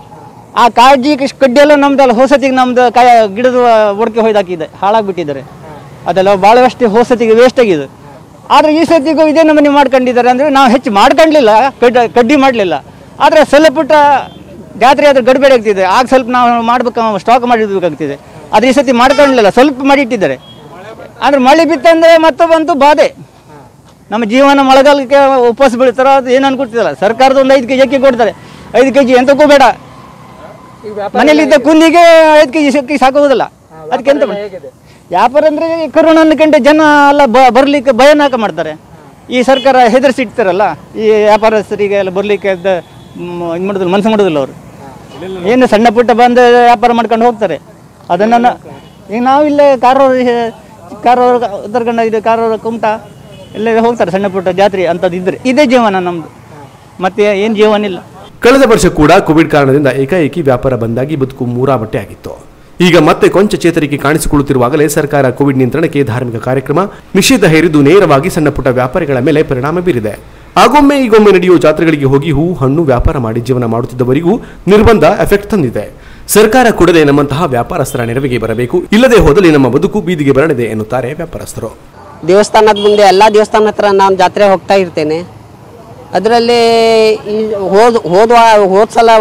ಆ ಕಾಳಜಿ ಕಡ್ಡಿ ಎಲ್ಲ ನಮ್ದಲ್ಲ ಹೊಸತಿಗೆ ನಮ್ದು ಕಾಯ ಗಿಡದ ಒಡಕೆ ಹೊಯ್ದಾಕಿದೆ ಹಾಳಾಗ್ಬಿಟ್ಟಿದ್ದಾರೆ ಅದೆಲ್ಲ ಭಾಳಷ್ಟು ಹೊಸತಿಗೆ ವೇಸ್ಟ್ ಆಗಿದೆ ಆದರೆ ಈ ಸತಿಗೂ ಇದೇ ನಮ್ಮನೆ ಮಾಡ್ಕೊಂಡಿದ್ದಾರೆ ಅಂದರೆ ನಾವು ಹೆಚ್ಚು ಮಾಡ್ಕೊಂಡಿಲ್ಲ ಕಡ್ಡಿ ಕಡ್ಡಿ ಮಾಡಲಿಲ್ಲ ಆದರೆ ಸ್ವಲ್ಪ ಪುಟ್ಟ ಜಾತ್ರೆ ಆದ್ರೆ ಗಡಿಬೇಡಿ ಆಗ್ತಿದೆ ಆಗ ಸ್ವಲ್ಪ ನಾವು ಮಾಡ್ಬೇಕು ಸ್ಟಾಕ್ ಮಾಡಿರ್ಬೇಕಾಗ್ತಿದೆ ಆದರೆ ಈ ಸತಿ ಮಾಡ್ಕೊಳ್ಳಲಿಲ್ಲ ಸ್ವಲ್ಪ ಮಾಡಿಟ್ಟಿದ್ದಾರೆ ಆದರೆ ಮಳೆ ಬಿತ್ತಂದರೆ ಮತ್ತೆ ಬಂತು ಬಾಧೆ ನಮ್ಮ ಜೀವನ ಮಳೆಗಾಲಕ್ಕೆ ಉಪವಾಸ ಬೀಳ್ತಾರೋ ಅದು ಏನು ಅನ್ಕೊಡ್ತಿಲ್ಲ ಸರ್ಕಾರದ ಒಂದು ಐದು ಕೆ ಜಿ ಅಕ್ಕಿ ಕೊಡ್ತಾರೆ ಐದು ಕೆ ಜಿ ಎಂತಕ್ಕೂ ಬೇಡ ಮನೇಲಿದ್ದ ಕುಂದಿಗೆ ಐದು ಕೆ ಜಿ ಅಕ್ಕಿ ಸಾಕೋದಿಲ್ಲ ಅದಕ್ಕೆ ಎಂತ ಮಾಡ್- ವ್ಯಾಪಾರ ಅಂದರೆ ಕರೋನಾ ಅನ್ಕಂಡು ಜನ ಎಲ್ಲ ಬ ಬರಲಿಕ್ಕೆ ಭಯನಾಕ ಮಾಡ್ತಾರೆ ಈ ಸರ್ಕಾರ ಹೆದರ್ಸಿಡ್ತಾರಲ್ಲ ಈ ವ್ಯಾಪಾರಸ್ಥರಿಗೆ ಎಲ್ಲ ಬರಲಿಕ್ಕೆ ಇದು ಮಾಡೋದಿಲ್ಲ ಮನಸ್ಸು ಮಾಡೋದಿಲ್ಲ ಅವರು ಏನು ಸಣ್ಣ ಪುಟ್ಟ ಬಂದು ವ್ಯಾಪಾರ ಮಾಡ್ಕೊಂಡು ಹೋಗ್ತಾರೆ ಅದನ್ನು ನ- ಈಗ ನಾವಿಲ್ಲೇ ಕಾರವಾರ ಕಾರವಾರ ಉತ್ತರಕಂಡ ಇದು ಕಾರವಾರ ಕುಮಟ ಎಲ್ಲ ಹೋಗ್ತಾರೆ ಸಣ್ಣ ಪುಟ್ಟ ಜಾತ್ರೆ ಅಂಥದ್ದು ಇದ್ರೆ ಇದೇ ಜೀವನ ನಮ್ಮದು ಮತ್ತೆ ಏನು ಜೀವನ ಇಲ್ಲ ಕಳೆದ ವರ್ಷ ಕೂಡ ಕೋವಿಡ್ ಕಾರಣದಿಂದ ಏಕಾಏಕಿ ವ್ಯಾಪಾರ ಬಂದಾಗಿ ಬದುಕು ಮೂರಾಬಟ್ಟೆ ಆಗಿತ್ತು ಈಗ ಮತ್ತೆ ಕೊಂಚ ಚೇತರಿಕೆ ಕಾಣಿಸಿಕೊಳ್ಳುತ್ತಿರುವಾಗಲೇ ಸರ್ಕಾರ ಕೋವಿಡ್ ನಿಯಂತ್ರಣಕ್ಕೆ ಧಾರ್ಮಿಕ ಕಾರ್ಯಕ್ರಮ ನಿಷೇಧ ಹೇರಿದ್ದು ನೇರವಾಗಿ ಸಣ್ಣ ಪುಟ್ಟ ವ್ಯಾಪಾರಿಗಳ ಮೇಲೆ ಪರಿಣಾಮ ಬೀರಿದೆ ಆಗೊಮ್ಮೆ ಈಗೊಮ್ಮೆ ನಡೆಯುವ ಜಾತ್ರೆಗಳಿಗೆ ಹೋಗಿ ಹೂ ಹಣ್ಣು ವ್ಯಾಪಾರ ಮಾಡಿ ಜೀವನ ಮಾಡುತ್ತಿದ್ದವರಿಗೂ ನಿರ್ಬಂಧ ಎಫೆಕ್ಟ್ ತಂದಿದೆ ಸರ್ಕಾರ ಕೂಡಲೇ ನಮ್ಮಂತಹ ವ್ಯಾಪಾರಸ್ಥರ ನೆರವಿಗೆ ಬರಬೇಕು ಇಲ್ಲದೆ ಹೋದಲ್ಲಿ ನಮ್ಮ ಬದುಕು ಬೀದಿಗೆ ಬರಲಿದೆ ಎನ್ನುತ್ತಾರೆ ವ್ಯಾಪಾರಸ್ಥರು ದೇವಸ್ಥಾನದ ಮುಂದೆ ಎಲ್ಲ ದೇವಸ್ಥಾನ ಹತ್ರ ನಾನು ಜಾತ್ರೆ ಹೋಗ್ತಾ ಇರ್ತೇನೆ ಅದರಲ್ಲಿ ಈ ಹೋದ ಹೋದ ಹೋದ ಸಲ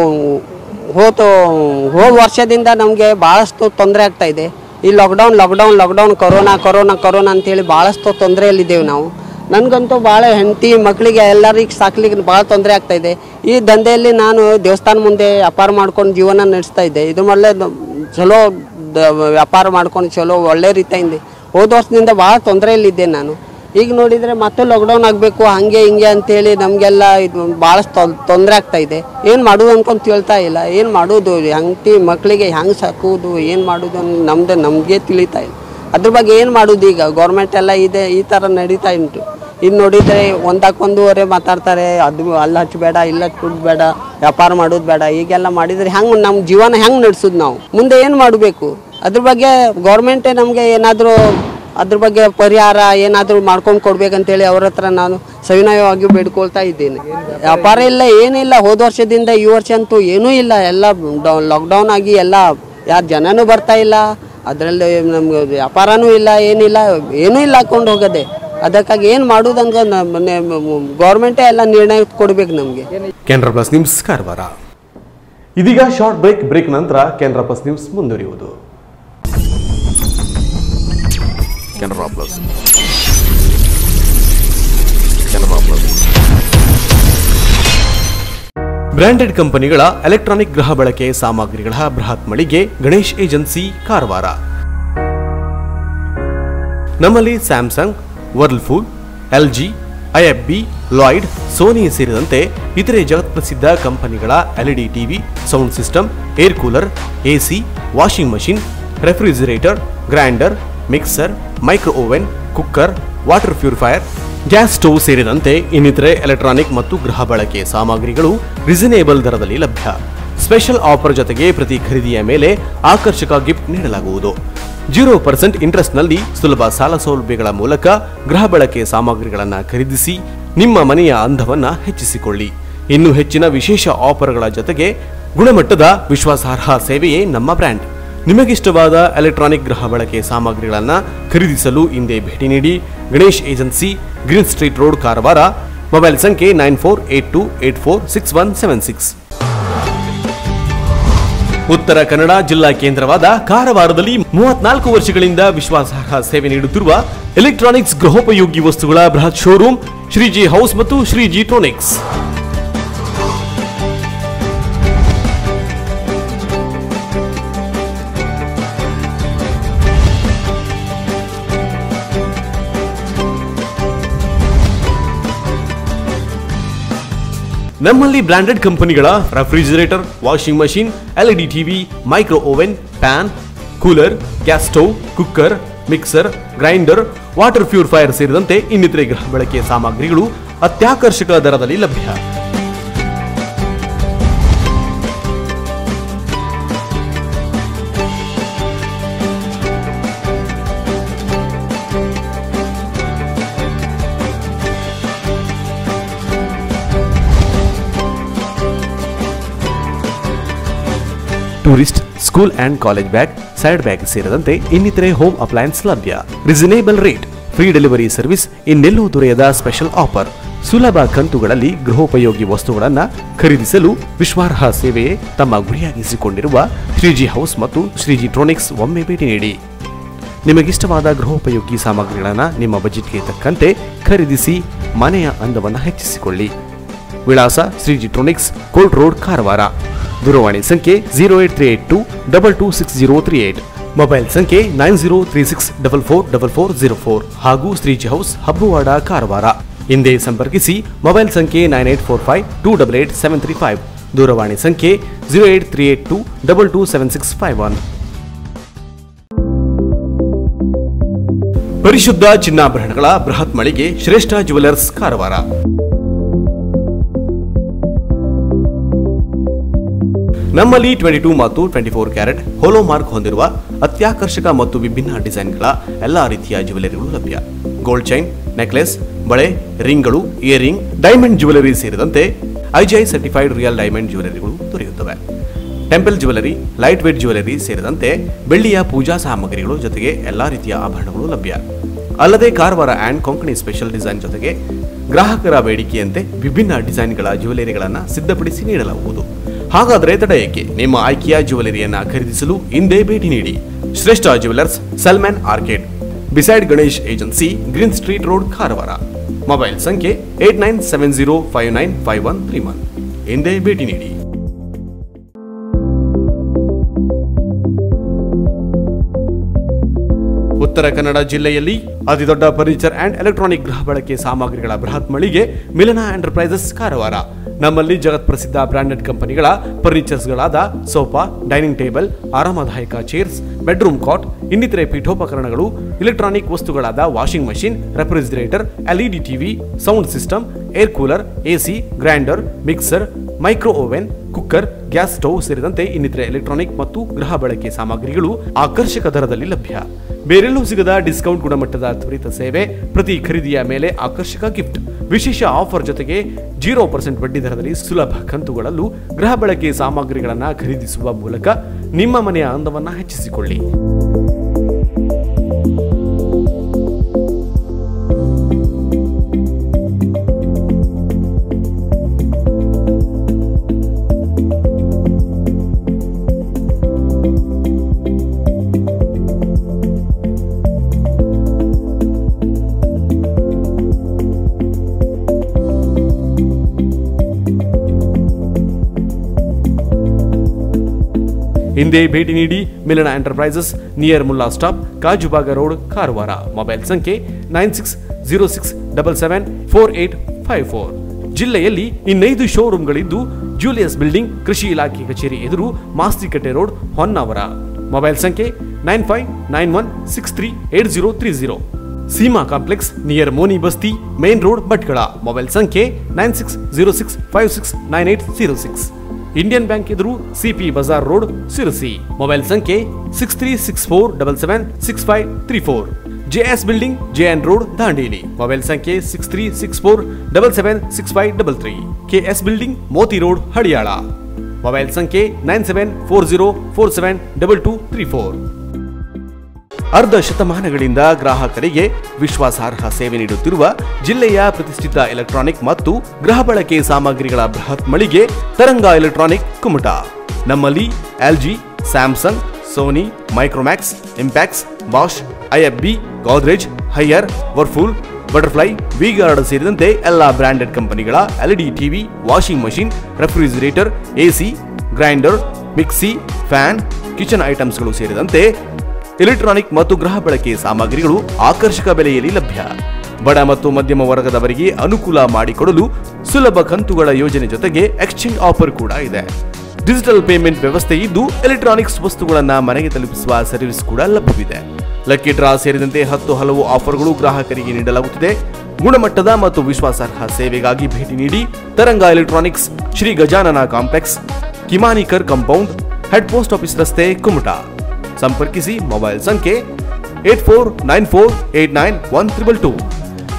ಹೋದ ಹೋದ ವರ್ಷದಿಂದ ನಮಗೆ ಭಾಳಷ್ಟು ತೊಂದರೆ ಆಗ್ತಾ ಇದೆ ಈ lockdown lockdown lockdown corona corona corona ಅಂತೇಳಿ ಭಾಳಷ್ಟು ತೊಂದರೆಯಲ್ಲಿದ್ದೇವೆ ನಾವು ನನಗಂತೂ ಭಾಳ ಹೆಂಡತಿ ಮಕ್ಕಳಿಗೆ ಎಲ್ಲರಿಗೆ ಸಾಕ್ಲಿಕ್ಕೆ ಭಾಳ ತೊಂದರೆ ಆಗ್ತಾ ಇದೆ ಈ ದಂಧೆಯಲ್ಲಿ ನಾನು ದೇವಸ್ಥಾನ ಮುಂದೆ ವ್ಯಾಪಾರ ಮಾಡ್ಕೊಂಡು ಜೀವನ ನಡೆಸ್ತಾ ಇದ್ದೆ ಇದು ಮೊದಲೇ ಚಲೋ ದ- ವ್ಯಾಪಾರ ಮಾಡ್ಕೊಂಡು ಚಲೋ ಒಳ್ಳೆ ರೀತಿಯಿಂದ ಹೋದ ವರ್ಷದಿಂದ ಭಾಳ ತೊಂದರೆಯಲ್ಲಿದ್ದೆ ನಾನು ಈಗ ನೋಡಿದರೆ ಮತ್ತೆ ಲಾಕ್ಡೌನ್ ಆಗಬೇಕು ಹಾಗೆ ಹಿಂಗೆ ಅಂತೇಳಿ ನಮಗೆಲ್ಲ ಇದು ಭಾಳಷ್ಟು ತೊಂದರೆ ಆಗ್ತಾ ಇದೆ ಏನು ಮಾಡೋದು ಅನ್ಕೊಂತ ತಿಳ್ತಾ ಇಲ್ಲ ಏನು ಮಾಡೋದು ಹೆಂಡತಿ ಮಕ್ಕಳಿಗೆ ಹೆಂಗೆ ಸಾಕೋದು ಏನು ಮಾಡೋದು ಅನ್ನೋದು ನಮ್ದು ನಮಗೆ ತಿಳಿತಾ ಇಲ್ಲ ಅದ್ರ ಬಗ್ಗೆ ಏನು ಮಾಡೋದು ಈಗ ಗೌರ್ಮೆಂಟ್ ಎಲ್ಲ ಇದೆ ಈ ಥರ ನಡೀತಾ ಉಂಟು ಇದು ನೋಡಿದರೆ ಒಂದಕ್ಕೊಂದುವರೆ ಮಾತಾಡ್ತಾರೆ ಅದು ಅಲ್ಲಿ ಹಚ್ಚಬೇಡ ಇಲ್ಲ ಹಚ್ಬಿಡ್ ಬೇಡ ವ್ಯಾಪಾರ ಮಾಡೋದು ಬೇಡ ಹೀಗೆಲ್ಲ ಮಾಡಿದರೆ ಹೆಂಗೆ ನಮ್ಮ ಜೀವನ ಹೆಂಗೆ ನಡೆಸೋದು ನಾವು ಮುಂದೆ ಏನು ಮಾಡಬೇಕು ಅದ್ರ ಬಗ್ಗೆ ಗೌರ್ಮೆಂಟೇ ನಮಗೆ ಏನಾದರೂ ಅದ್ರ ಬಗ್ಗೆ ಪರಿಹಾರ ಏನಾದರೂ ಮಾಡ್ಕೊಂಡು ಕೊಡ್ಬೇಕಂತೇಳಿ ಅವ್ರ ಹತ್ರ ನಾನು ಸವಿನಯವಾಗಿ ಬೇಡ್ಕೊಳ್ತಾ ಇದ್ದೇನೆ ವ್ಯಾಪಾರ ಇಲ್ಲ ಏನಿಲ್ಲ ಹೋದ ವರ್ಷದಿಂದ ಈ ವರ್ಷ ಅಂತೂ ಏನೂ ಇಲ್ಲ ಎಲ್ಲ ಲಾಕ್ಡೌನ್ ಆಗಿ ಎಲ್ಲ ಯಾರು ಜನನೂ ಬರ್ತಾ ಇಲ್ಲ ಅದರಲ್ಲಿ ನಮ್ಗೆ ವ್ಯಾಪಾರನೂ ಇಲ್ಲ ಏನಿಲ್ಲ ಏನೂ ಇಲ್ಲ ಹಾಕೊಂಡು ಹೋಗೋದೆ ಅದಕ್ಕಾಗಿ ಏನು ಮಾಡೋದಂಗ ಗೌರ್ಮೆಂಟೇ ಎಲ್ಲ ನಿರ್ಣಯ ಕೊಡ್ಬೇಕು ನಮಗೆ ಕೆನರಾ ಪ್ಲಸ್ ನ್ಯೂಸ್ ಕಾರವಾರ ಇದೀಗ ಶಾರ್ಟ್ ಬ್ರೇಕ್ ಬ್ರೇಕ್ ನಂತರ ಕೆನರಾ ಪ್ಲಸ್ ನ್ಯೂಸ್ ಮುಂದುವರಿಯುವುದು Canara Plus. Canara Plus. Branded ಕಂಪನಿಗಳ ಎಲೆಕ್ಟ್ರಾನಿಕ್ ಗೃಹ ಬಳಕೆ ಸಾಮಗ್ರಿಗಳ ಬೃಹತ್ ಮಳಿಗೆ ಗಣೇಶ್ ಏಜೆನ್ಸಿ ಕಾರವಾರ ನಮ್ಮಲ್ಲಿ Samsung Whirlpool LG IFB Lloyd Sony ಸೇರಿದಂತೆ ಇತರೆ ಜಗತ್ಪ್ರಸಿದ್ಧ ಕಂಪನಿಗಳ LED TV sound system air cooler AC washing machine refrigerator grinder mixer micro oven cooker water purifier gas stove ಸೇರಿದಂತೆ ಇನ್ನಿತರೆ ಎಲೆಕ್ಟ್ರಾನಿಕ್ ಮತ್ತು ಗೃಹ ಬಳಕೆ ಸಾಮಗ್ರಿಗಳು ರಿಸನೇಬಲ್ ದರದಲ್ಲಿ ಲಭ್ಯ ಸ್ಪೆಷಲ್ ಆಫರ್ ಜೊತೆಗೆ ಪ್ರತಿ ಖರೀದಿಯ ಮೇಲೆ ಆಕರ್ಷಕ ಗಿಫ್ಟ್ ನೀಡಲಾಗುವುದು ಜೀರೋ ಪರ್ಸೆಂಟ್ ಇಂಟ್ರೆಸ್ಟ್ನಲ್ಲಿ ಸುಲಭ ಸಾಲ ಸೌಲಭ್ಯಗಳ ಮೂಲಕ ಗೃಹ ಬಳಕೆ ಸಾಮಗ್ರಿಗಳನ್ನು ಖರೀದಿಸಿ ನಿಮ್ಮ ಮನೆಯ ಅಂದವನ್ನ ಹೆಚ್ಚಿಸಿಕೊಳ್ಳಿ ಇನ್ನು ಹೆಚ್ಚಿನ ವಿಶೇಷ ಆಫರ್ಗಳ ಜೊತೆಗೆ ಗುಣಮಟ್ಟದ ವಿಶ್ವಾಸಾರ್ಹ ಸೇವೆಯೇ ನಮ್ಮ ಬ್ರ್ಯಾಂಡ್ ನಿಮಗಿಷ್ಟವಾದ ಎಲೆಕ್ಟ್ರಾನಿಕ್ ಗೃಹ ಬಳಕೆ ಸಾಮಗ್ರಿಗಳನ್ನು ಖರೀದಿಸಲು ಹಿಂದೆ ಭೇಟಿ ನೀಡಿ Ganesh agency green street road Karwar mobile ಸಂಖ್ಯೆ nine four eight two eight four six one seven six Uttara Kannada ಜಿಲ್ಲಾ ಕೇಂದ್ರವಾದ ಕಾರವಾರದಲ್ಲಿ ಮೂವತ್ನಾಲ್ಕು ವರ್ಷಗಳಿಂದ ವಿಶ್ವಾಸಾರ್ಹ ಸೇವೆ ನೀಡುತ್ತಿರುವ ಎಲೆಕ್ಟ್ರಾನಿಕ್ಸ್ ಗೃಹೋಪಯೋಗಿ ವಸ್ತುಗಳ ಬೃಹತ್ ಶೋರೂಮ್ ಶ್ರೀಜಿ ಹೌಸ್ ಮತ್ತು ಶ್ರೀಜಿ ಟ್ರೋನಿಕ್ಸ್ ನಮ್ಮಲ್ಲಿ ಬ್ರಾಂಡೆಡ್ ಕಂಪನಿಗಳ refrigerator washing machine LED TV micro oven fan cooler gas stove cooker mixer grinder water purifier ಸೇರಿದಂತೆ ಇನ್ನಿತರೆ ಗೃಹ ಬಳಕೆ ಸಾಮಗ್ರಿಗಳು ಅತ್ಯಾಕರ್ಷಕ ದರದಲ್ಲಿ ಲಭ್ಯ tourist school and college bag side bag ಸೇರಿದಂತೆ ಇನ್ನಿತರೆ ಹೋಮ್ ಅಪ್ಲಯನ್ಸ್ ಲಭ್ಯ reasonable rate free delivery service ಇನ್ನೆಲ್ಲೂ ದೊರೆಯದ ಸ್ಪೆಷಲ್ ಆಫರ್ ಸುಲಭ ಕಂತುಗಳಲ್ಲಿ ಗೃಹೋಪಯೋಗಿ ವಸ್ತುಗಳನ್ನು ಖರೀದಿಸಲು ವಿಶ್ವಾರ್ಹ ಸೇವೆಯೇ ತಮ್ಮ ಗುರಿಯಾಗಿಸಿಕೊಂಡಿರುವ ಶ್ರೀಜಿ ಹೌಸ್ ಮತ್ತು ಶ್ರೀಜಿ ಟ್ರೋನಿಕ್ಸ್ ಒಮ್ಮೆ ಭೇಟಿ ನೀಡಿ ನಿಮಗಿಷ್ಟವಾದ ಗೃಹೋಪಯೋಗಿ ಸಾಮಗ್ರಿಗಳನ್ನು ನಿಮ್ಮ ಬಜೆಟ್ಗೆ ತಕ್ಕಂತೆ ಖರೀದಿಸಿ ಮನೆಯ ಅಂದವನ್ನು ಹೆಚ್ಚಿಸಿಕೊಳ್ಳಿ ವಿಳಾಸ ಶ್ರೀಜಿ ಟ್ರೋನಿಕ್ಸ್ ಕೋಲ್ಟ್ ರೋಡ್ ಕಾರವಾರ ದೂರವಾಣಿ ಸಂಖ್ಯೆ zero eight three eight two double two six zero three eight mobile ಸಂಖ್ಯೆ nine zero three six double four double four zero four ಹಾಗೂ ಶ್ರೀಜಿ ಹೌಸ್ ಹಬ್ಬುವಾಡ ಕಾರವಾರ ಹಿಂದೆ ಸಂಪರ್ಕಿಸಿ ಮೊಬೈಲ್ ಸಂಖ್ಯೆ nine eight four five two double eight seven three five ದೂರವಾಣಿ ಸಂಖ್ಯೆ zero eight three eight two double two seven six five one ಪರಿಶುದ್ಧ ಚಿನ್ನಾಭರಣಗಳ ಬೃಹತ್ ಮಳಿಗೆ ಶ್ರೇಷ್ಠ ಜುವೆಲರ್ಸ್ ಕಾರವಾರ ನಮ್ಮಲ್ಲಿ ಟ್ವೆಂಟಿ ಟೂ ಮತ್ತು twenty four carat hallmark ಹೊಂದಿರುವ ಅತ್ಯಾಕರ್ಷಕ ಮತ್ತು ವಿಭಿನ್ನ ಡಿಸೈನ್ಗಳ ಎಲ್ಲಾ ರೀತಿಯ ಜ್ಯುವೆಲರಿಗಳು ಲಭ್ಯ ಗೋಲ್ಡ್ ಚೈನ್ ನೆಕ್ಲೆಸ್ ಬಳೆ ರಿಂಗ್ಗಳು ಇಯರಿಂಗ್ ಡೈಮಂಡ್ ಜ್ಯುವೆಲರಿ ಸೇರಿದಂತೆ ಐಜಿಐ ಸರ್ಟಿಫೈಡ್ ರಿಯಲ್ ಡೈಮಂಡ್ ಜ್ಯುವೆಲರಿಗಳು ದೊರೆಯುತ್ತವೆ temple jewellery light weight jewellery ಸೇರಿದಂತೆ ಬೆಳ್ಳಿಯ ಪೂಜಾ ಸಾಮಗ್ರಿಗಳು ಜೊತೆಗೆ ಎಲ್ಲಾ ರೀತಿಯ ಆಭರಣಗಳು ಲಭ್ಯ ಅಲ್ಲದೆ Karwar and Konkani special design ಜೊತೆಗೆ ಗ್ರಾಹಕರ ಬೇಡಿಕೆಯಂತೆ ವಿಭಿನ್ನ ಡಿಸೈನ್ಗಳ ಜ್ಯುವೆಲರಿಗಳನ್ನು ಸಿದ್ಧಪಡಿಸಿ ನೀಡಲಾಗುವುದು ಹಾಗಾದರೆ ತಡ ಏಕೆ ನಿಮ್ಮ ಆಯ್ಕೆಯ ಜ್ಯುವೆಲರಿಯನ್ನ ಖರೀದಿಸಲು ಹಿಂದೆ ಭೇಟಿ ನೀಡಿ Shreshta jewellers Salman arcade beside Ganesh agency green street road Karwar mobile ಸಂಖ್ಯೆ eight nine seven zero five nine five one three one ಹಿಂದೆ ಭೇಟಿ ನೀಡಿ ಉತ್ತರ ಕನ್ನಡ ಜಿಲ್ಲೆಯಲ್ಲಿ ಅತಿದೊಡ್ಡ ಫರ್ನಿಚರ್ ಅಂಡ್ ಎಲೆಕ್ಟ್ರಾನಿಕ್ ಗೃಹ ಬಳಕೆ ಸಾಮಗ್ರಿಗಳ ಬೃಹತ್ ಮಳಿಗೆ ಮಿಲನ ಎಂಟರ್ಪ್ರೈಸಸ್ ಕಾರವಾರ ನಮ್ಮಲ್ಲಿ ಜಗತ್ ಪ್ರಸಿದ್ಧ ಬ್ರಾಂಡೆಡ್ ಕಂಪನಿಗಳ ಫರ್ನಿಚರ್ಸ್ಗಳಾದ ಸೋಫಾ ಡೈನಿಂಗ್ ಟೇಬಲ್ ಆರಾಮದಾಯಕ ಚೇರ್ಸ್ ಬೆಡ್ರೂಮ್ ಕಾಟ್ ಇನ್ನಿತರೆ ಪೀಠೋಪಕರಣಗಳು ಇಲೆಕ್ಟ್ರಾನಿಕ್ ವಸ್ತುಗಳಾದ washing machine refrigerator LED TV sound system air cooler AC grinder mixer micro oven cooker gas stove ಸೇರಿದಂತೆ ಇನ್ನಿತರೆ ಎಲೆಕ್ಟ್ರಾನಿಕ್ ಮತ್ತು ಗೃಹ ಬಳಕೆ ಸಾಮಗ್ರಿಗಳು ಆಕರ್ಷಕ ದರದಲ್ಲಿ ಲಭ್ಯ ಬೇರೆಲ್ಲೂ ಸಿಗದ ಡಿಸ್ಕೌಂಟ್ ಗುಣಮಟ್ಟದ ತ್ವರಿತ ಸೇವೆ ಪ್ರತಿ ಖರೀದಿಯ ಮೇಲೆ ಆಕರ್ಷಕ ಗಿಫ್ಟ್ ವಿಶೇಷ ಆಫರ್ ಜೊತೆಗೆ ಜೀರೋ ಪರ್ಸೆಂಟ್ ಬಡ್ಡಿ ದರದಲ್ಲಿ ಸುಲಭ ಕಂತುಗಳಲ್ಲೂ ಗೃಹ ಬಳಕೆ ಸಾಮಗ್ರಿಗಳನ್ನು ಖರೀದಿಸುವ ಮೂಲಕ ನಿಮ್ಮ ಮನೆಯ ಅಂದವನ್ನು ಹೆಚ್ಚಿಸಿಕೊಳ್ಳಿ ಹಿಂದೆ ಭೇಟಿ ನೀಡಿ Milana enterprises near Mulla stop Kajubag road Karwar mobile ಸಂಖ್ಯೆ nine six zero six double seven four eight five four ಜಿಲ್ಲೆಯಲ್ಲಿ ಇನ್ನೈದು ಶೋರೂಮ್ಗಳಿದ್ದು ಜೂಲಿಯಸ್ ಬಿಲ್ಡಿಂಗ್ ಕೃಷಿ ಇಲಾಖೆ ಕಚೇರಿ ಎದುರು ಮಾಸ್ತಿಕಟ್ಟೆ ರೋಡ್ ಹೊನ್ನಾವರ ಮೊಬೈಲ್ ಸಂಖ್ಯೆ nine five nine one six three eight zero three zero Seema complex near Moni Basti main road Bhatkal mobile ಸಂಖ್ಯೆ nine six zero six five six nine eight zero six Indian bank ಎದುರು CP bazaar road Sirsi mobile ಸಂಖ್ಯೆ six three six four double seven six five three four J S building J N road Dandeli mobile ಸಂಖ್ಯೆ six three six four double seven six five double three K S building Moti road Haliyal mobile ಸಂಖ್ಯೆ nine seven four zero four seven double two three four ಅರ್ಧ ಶತಮಾನಗಳಿಂದ ಗ್ರಾಹಕರಿಗೆ ವಿಶ್ವಾಸಾರ್ಹ ಸೇವೆ ನೀಡುತ್ತಿರುವ ಜಿಲ್ಲೆಯ ಪ್ರತಿಷ್ಠಿತ ಎಲೆಕ್ಟ್ರಾನಿಕ್ ಮತ್ತು ಗೃಹ ಬಳಕೆ ಸಾಮಗ್ರಿಗಳ ಬೃಹತ್ ಮಳಿಗೆ ತರಂಗ ಎಲೆಕ್ಟ್ರಾನಿಕ್ ಕುಮಟ ನಮ್ಮಲ್ಲಿ LG Samsung Sony Micromax Impex Bosch IFB Godrej Haier Whirlpool Butterfly V Guard ಸೇರಿದಂತೆ ಎಲ್ಲಾ ಬ್ರಾಂಡೆಡ್ ಕಂಪನಿಗಳ LED TV washing machine refrigerator AC grinder mixie fan kitchen ಐಟಮ್ಸ್ಗಳು ಸೇರಿದಂತೆ ಎಲೆಕ್ಟ್ರಾನಿಕ್ ಮತ್ತು ಗೃಹ ಬಳಕೆ ಸಾಮಗ್ರಿಗಳು ಆಕರ್ಷಕ ಬೆಲೆಯಲ್ಲಿ ಲಭ್ಯ ಬಡ ಮತ್ತು ಮಧ್ಯಮ ವರ್ಗದವರಿಗೆ ಅನುಕೂಲ ಮಾಡಿಕೊಡಲು ಸುಲಭ ಕಂತುಗಳ ಯೋಜನೆ ಜೊತೆಗೆ ಎಕ್ಸ್ಚೇಂಜ್ ಆಫರ್ ಕೂಡ ಇದೆ ಡಿಜಿಟಲ್ ಪೇಮೆಂಟ್ ವ್ಯವಸ್ಥೆ ಇದ್ದು ಎಲೆಕ್ಟ್ರಾನಿಕ್ಸ್ ವಸ್ತುಗಳನ್ನು ಮನೆಗೆ ತಲುಪಿಸುವ ಸರ್ವಿಸ್ ಕೂಡ ಲಭ್ಯವಿದೆ ಲಕ್ಕಿ ಡ್ರಾ ಸೇರಿದಂತೆ ಹತ್ತು ಹಲವು ಆಫರ್ಗಳು ಗ್ರಾಹಕರಿಗೆ ನೀಡಲಾಗುತ್ತಿದೆ ಗುಣಮಟ್ಟದ ಮತ್ತು ವಿಶ್ವಾಸಾರ್ಹ ಸೇವೆಗಾಗಿ ಭೇಟಿ ನೀಡಿ Taranga electronics Shri Gajanana complex Kimanikar compound head post office ರಸ್ತೆ ಕುಮಟಾ ಸಂಪರ್ಕಿಸಿ ಮೊಬೈಲ್ ಸಂಖ್ಯೆ eight four nine four eight nine one triple two